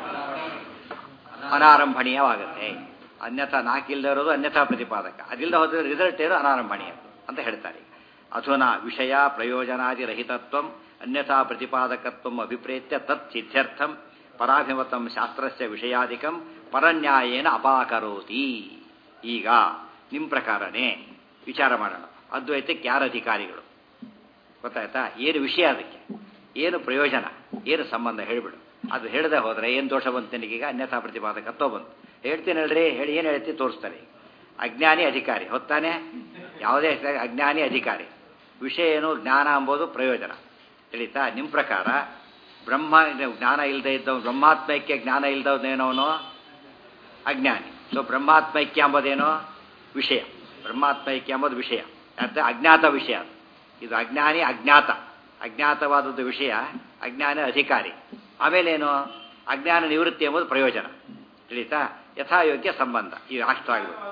ಅನಾರಂಭಣೀಯವಾಗುತ್ತೆ ಅನ್ಯಥಾ ನಾಲ್ಕಿಲ್ಲದೆ ಇರೋದು ಅನ್ಯಥಾ ಪ್ರತಿಪಾದಕ ಅದಿಲ್ಲದೆ ಹೋದ್ರೆ ರಿಸಲ್ಟ್ ಏನು ಅನಾರಂಭಣೀಯ ಅಂತ ಹೇಳ್ತಾರೆ ಅಧುನಾ ವಿಷಯ ಪ್ರಯೋಜನಾದಿ ರಹಿತತ್ವ ಅನ್ಯಥಾ ಪ್ರತಿಪಾದಕತ್ವ ಅಭಿಪ್ರೇತ್ಯ ತತ್ ಸಿದ್ಧ್ಯರ್ಥಂ ಪರಾಭಿಮತಂ ಶಾಸ್ತ್ರಸ್ಯ ವಿಷಯಾಧಿಕಂ ಪರನ್ಯಾಯೇನ ಅಪಾಕರೋತಿ ಈಗ ನಿಮ್ಮ ಪ್ರಕಾರನೇ ವಿಚಾರ ಮಾಡೋಣ ಅದ್ವೈತಕ್ಕೆ ಯಾರು ಅಧಿಕಾರಿಗಳು ಗೊತ್ತಾಯ್ತಾ ಏನು ವಿಷಯ ಅದಕ್ಕೆ ಏನು ಪ್ರಯೋಜನ ಏನು ಸಂಬಂಧ ಹೇಳಿಬಿಡು ಅದು ಹೇಳದೆ ಹೋದ್ರೆ ಏನು ದೋಷ ಬಂತು ನಿನಗೀಗ ಅನ್ಯಥಾ ಪ್ರತಿಪಾದಕತ್ವ ಬಂತು ಹೇಳ್ತೀನಿ ಹೇಳ್ರಿ ಹೇಳಿ ಏನು ಹೇಳ್ತೀನಿ ತೋರಿಸ್ತಾರೆ ಅಜ್ಞಾನಿ ಅಧಿಕಾರಿ ಹೊತ್ತಾನೆ ಯಾವುದೇ ಅಜ್ಞಾನಿ ಅಧಿಕಾರಿ ವಿಷಯ ಏನು ಜ್ಞಾನ ಎಂಬುದು ಪ್ರಯೋಜನ ತಿಳಿತಾ ನಿಮ್ಮ ಪ್ರಕಾರ ಬ್ರಹ್ಮ ಜ್ಞಾನ ಇಲ್ಲದೆ ಇದ್ದವ್ ಬ್ರಹ್ಮಾತ್ಮೈಕ್ಯ ಜ್ಞಾನ ಇಲ್ಲದವನೇನವನು ಅಜ್ಞಾನಿ ಸೊ ಬ್ರಹ್ಮಾತ್ಮೈಕ್ಯ ಎಂಬುದೇನೋ ವಿಷಯ ಬ್ರಹ್ಮಾತ್ಮೈಕ್ಯ ಎಂಬುದು ವಿಷಯ ಅರ್ಥ ಅಜ್ಞಾತ ವಿಷಯ ಇದು ಅಜ್ಞಾನಿ ಅಜ್ಞಾತ ಅಜ್ಞಾತವಾದದ್ದು ವಿಷಯ ಅಜ್ಞಾನ ಅಧಿಕಾರಿ ಆಮೇಲೇನು ಅಜ್ಞಾನ ನಿವೃತ್ತಿ ಎಂಬುದು ಪ್ರಯೋಜನ ತಿಳಿತಾ ಯಥಾಯೋಗ್ಯ ಸಂಬಂಧ ಈಗ ಅಷ್ಟ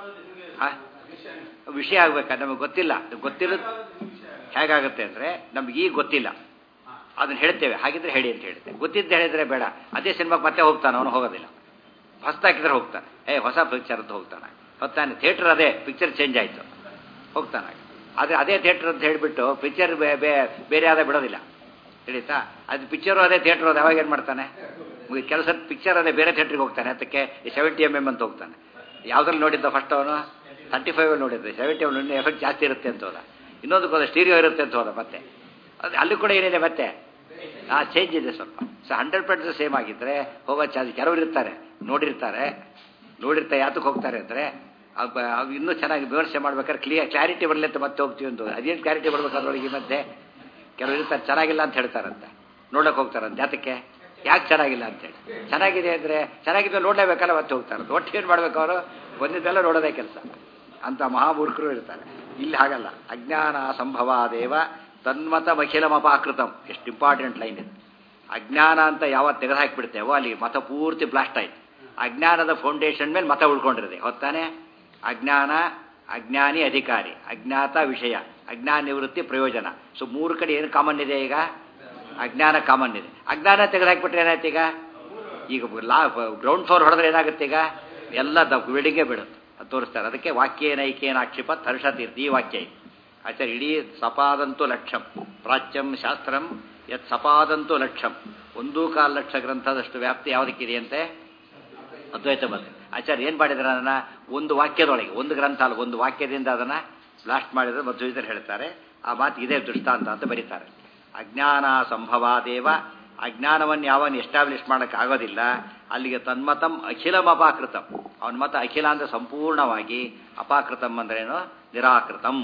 ಆಗಬೇಕು ವಿಷಯ ಆಗ್ಬೇಕಾ ನಮಗೆ ಗೊತ್ತಿಲ್ಲ ಗೊತ್ತಿಲ್ಲ ಹೇಗಾಗುತ್ತೆ ಅಂದರೆ ನಮ್ಗೆ ಈಗ ಗೊತ್ತಿಲ್ಲ ಅದನ್ನ ಹೇಳ್ತೇವೆ ಹಾಗಿದ್ರೆ ಹೇಳಿ ಅಂತ ಹೇಳ್ತೇವೆ ಗೊತ್ತಿದ್ದು ಹೇಳಿದ್ರೆ ಬೇಡ ಅದೇ ಸಿನಿಮಾಗೆ ಮತ್ತೆ ಹೋಗ್ತಾನೆ ಅವನು ಹೋಗೋದಿಲ್ಲ ಹೊಸದಾಕಿದ್ರೆ ಹೋಗ್ತಾನೆ ಏ ಹೊಸ ಪಿಕ್ಚರ್ ಅಂತ ಹೋಗ್ತಾನೆ ಹೊತ್ತಾನೆ ಥಿಯೇಟರ್ ಅದೇ ಪಿಕ್ಚರ್ ಚೇಂಜ್ ಆಯಿತು ಹೋಗ್ತಾನೆ ಆದರೆ ಅದೇ ಥಿಯೇಟರ್ ಅಂತ ಹೇಳಿಬಿಟ್ಟು ಪಿಕ್ಚರ್ ಬೇರೆ ಆದ ಬಿಡೋದಿಲ್ಲ ತಿಳಿತಾ ಅದು ಪಿಕ್ಚರು ಅದೇ ಥಿಯೇಟರ್ ಅದು ಯಾವಾಗ ಏನು ಮಾಡ್ತಾನೆ ಕೆಲಸ ಪಿಕ್ಚರ್ ಅದೇ ಬೇರೆ ಥಿಯೇಟ್ರಿಗೆ ಹೋಗ್ತಾನೆ ಅದಕ್ಕೆ ಸೆವೆಂಟಿ ಎಮ್ ಎಮ್ ಅಂತ ಹೋಗ್ತಾನೆ ಯಾವುದ್ರಲ್ಲಿ ನೋಡಿದ್ದ ಫಸ್ಟ್ ಅವನು ತರ್ಟಿ ಫೈವ್ ನೋಡಿದ್ದೆ ಸೆವೆಂಟಿ ಒನ್ ಎಫೆಕ್ಟ್ ಜಾಸ್ತಿ ಇರುತ್ತೆ ಅಂತ ಹೋದ ಇನ್ನೊಂದಕ್ಕೆ ಹೋದ ಸ್ಟೀರಿಯೋ ಇರುತ್ತೆ ಅಂತ ಹೋದ ಮತ್ತೆ ಅದು ಅಲ್ಲಿ ಕೂಡ ಏನಿದೆ ಮತ್ತೆ ಆ ಚೇಂಜ್ ಇದೆ ಸ್ವಲ್ಪ ಸೊ ಹಂಡ್ರೆಡ್ ಪರ್ಸೆಂಟ್ ಸೇಮ್ ಆಗಿದ್ದರೆ ಹೋಗೋ ಚಾರ್ಜ್ ಕೆಲವರು ಇರ್ತಾರೆ ನೋಡಿರ್ತಾರೆ ನೋಡಿರ್ತಾರೆ ಯಾತಕ್ಕೆ ಹೋಗ್ತಾರೆ ಅಂದರೆ ಅದು ಇನ್ನೂ ಚೆನ್ನಾಗಿ ವಿಮರ್ಶೆ ಮಾಡ್ಬೇಕಾದ್ರೆ ಕ್ಲಿಯರ್ ಕ್ಲಾರಿಟಿ ಬರಲಿ ಅಂತ ಮತ್ತೆ ಹೋಗ್ತೀವಿ ಅಂತ ಅದೇನು ಕ್ಲಾರಿಟಿ ಬರ್ಬೇಕಾದ್ರೊಳಗೆ ಮತ್ತೆ ಕೆಲವರು ಇರ್ತಾರೆ ಚೆನ್ನಾಗಿಲ್ಲ ಅಂತ ಹೇಳ್ತಾರಂತೆ ನೋಡಕ್ಕೆ ಹೋಗ್ತಾರಂತೆ ಯಾತಕ್ಕೆ ಯಾಕೆ ಚೆನ್ನಾಗಿಲ್ಲ ಅಂತೇಳಿ ಚೆನ್ನಾಗಿದೆ ಅಂದರೆ ಚೆನ್ನಾಗಿದ್ದರೆ ನೋಡಲೇಬೇಕಲ್ಲ ಮತ್ತೆ ಹೋಗ್ತಾರೆ ಒಟ್ಟು ಏನು ಮಾಡ್ಬೇಕು ಅವರು ಬಂದಿದ್ದೆಲ್ಲ ನೋಡೋದೇ ಕೆಲಸ ಅಂತ ಮಹಾಮೂರ್ಖರು ಇರ್ತಾರೆ ಇಲ್ಲಿ ಹಾಗಲ್ಲ ಅಜ್ಞಾನ ಸಂಭವಾದೇವ ತನ್ಮತ ಮಖಿಲಮಪಾಕೃತಂ ಎಷ್ಟು ಇಂಪಾರ್ಟೆಂಟ್ ಲೈನ್ ಇದು ಅಜ್ಞಾನ ಅಂತ ಯಾವತ್ತು ತೆಗೆದು ಹಾಕಿಬಿಡ್ತೇವೋ ಅಲ್ಲಿ ಮತ ಪೂರ್ತಿ ಬ್ಲಾಸ್ಟ್ ಆಯ್ತು ಅಜ್ಞಾನದ ಫೌಂಡೇಶನ್ ಮೇಲೆ ಮತ ಉಳ್ಕೊಂಡಿರದೆ ಹೊತ್ತಾನೆ ಅಜ್ಞಾನ ಅಜ್ಞಾನಿ ಅಧಿಕಾರಿ ಅಜ್ಞಾತ ವಿಷಯ ಅಜ್ಞಾನ ನಿವೃತ್ತಿ ಪ್ರಯೋಜನ ಸೊ ಮೂರು ಕಡೆ ಏನು ಕಾಮನ್ ಇದೆ ಈಗ ಅಜ್ಞಾನ ಕಾಮನ್ ಇದೆ ಅಜ್ಞಾನ ತೆಗೆದುಹಾಕ್ಬಿಟ್ರೆ ಏನಾಯ್ತು ಈಗ ಈಗ ಲಾ ಗ್ರೌಂಡ್ ಫ್ಲೋರ್ ಹೊಡೆದ್ರೆ ಏನಾಗುತ್ತೆ ಈಗ ಎಲ್ಲ ದ ಬಿಲ್ಡಿಂಗೇ ಬಿಡುತ್ತೆ ಅದು ತೋರಿಸ್ತಾರೆ ಅದಕ್ಕೆ ವಾಕ್ಯೇನೈಕೇನ ಆಕ್ಷೇಪ ಹರ್ಷತೀರ್ಥ ಈ ವಾಕ್ಯ ಇದೆ ಆಚಾರ್ಯ ಇಡೀ ಸಪಾದಂತು ಲಕ್ಷಂ ಪ್ರಾಚ್ಯಂ ಶಾಸ್ತ್ರಂ ಯತ್ ಸಪಾದಂತು ಲಕ್ಷಂ ಒಂದೂ ಕಾಲು ಲಕ್ಷ ಗ್ರಂಥದಷ್ಟು ವ್ಯಾಪ್ತಿ ಯಾವುದಕ್ಕಿದೆಯಂತೆ ಅದ್ವೈತ ಬಂದ ಆಚಾರ್ಯ ಏನು ಮಾಡಿದ್ರೆ ಅದನ್ನು ಒಂದು ವಾಕ್ಯದೊಳಗೆ ಒಂದು ಗ್ರಂಥ ಅಲ್ಲ ಒಂದು ವಾಕ್ಯದಿಂದ ಅದನ್ನು ಬ್ಲಾಸ್ಟ್ ಮಾಡಿದ್ರೆ ಮಧ್ವಿತರು ಹೇಳ್ತಾರೆ ಆ ಮಾತು ಇದೇ ದೃಷ್ಟಾಂತ ಅಂತ ಬರೀತಾರೆ ಅಜ್ಞಾನ ಸಂಭವಾದೇವ ಅಜ್ಞಾನವನ್ನು ಯಾವನು ಎಸ್ಟಾಬ್ಲಿಷ್ ಮಾಡೋಕ್ಕೆ ಆಗೋದಿಲ್ಲ ಅಲ್ಲಿಗೆ ತನ್ಮತಂ ಅಖಿಲಂ ಅಪಾಕೃತಂ ಅವನ ಮತ ಅಖಿಲ ಅಂದರೆ ಸಂಪೂರ್ಣವಾಗಿ ಅಪಾಕೃತಂ ಅಂದ್ರೇನು ನಿರಾಕೃತಂ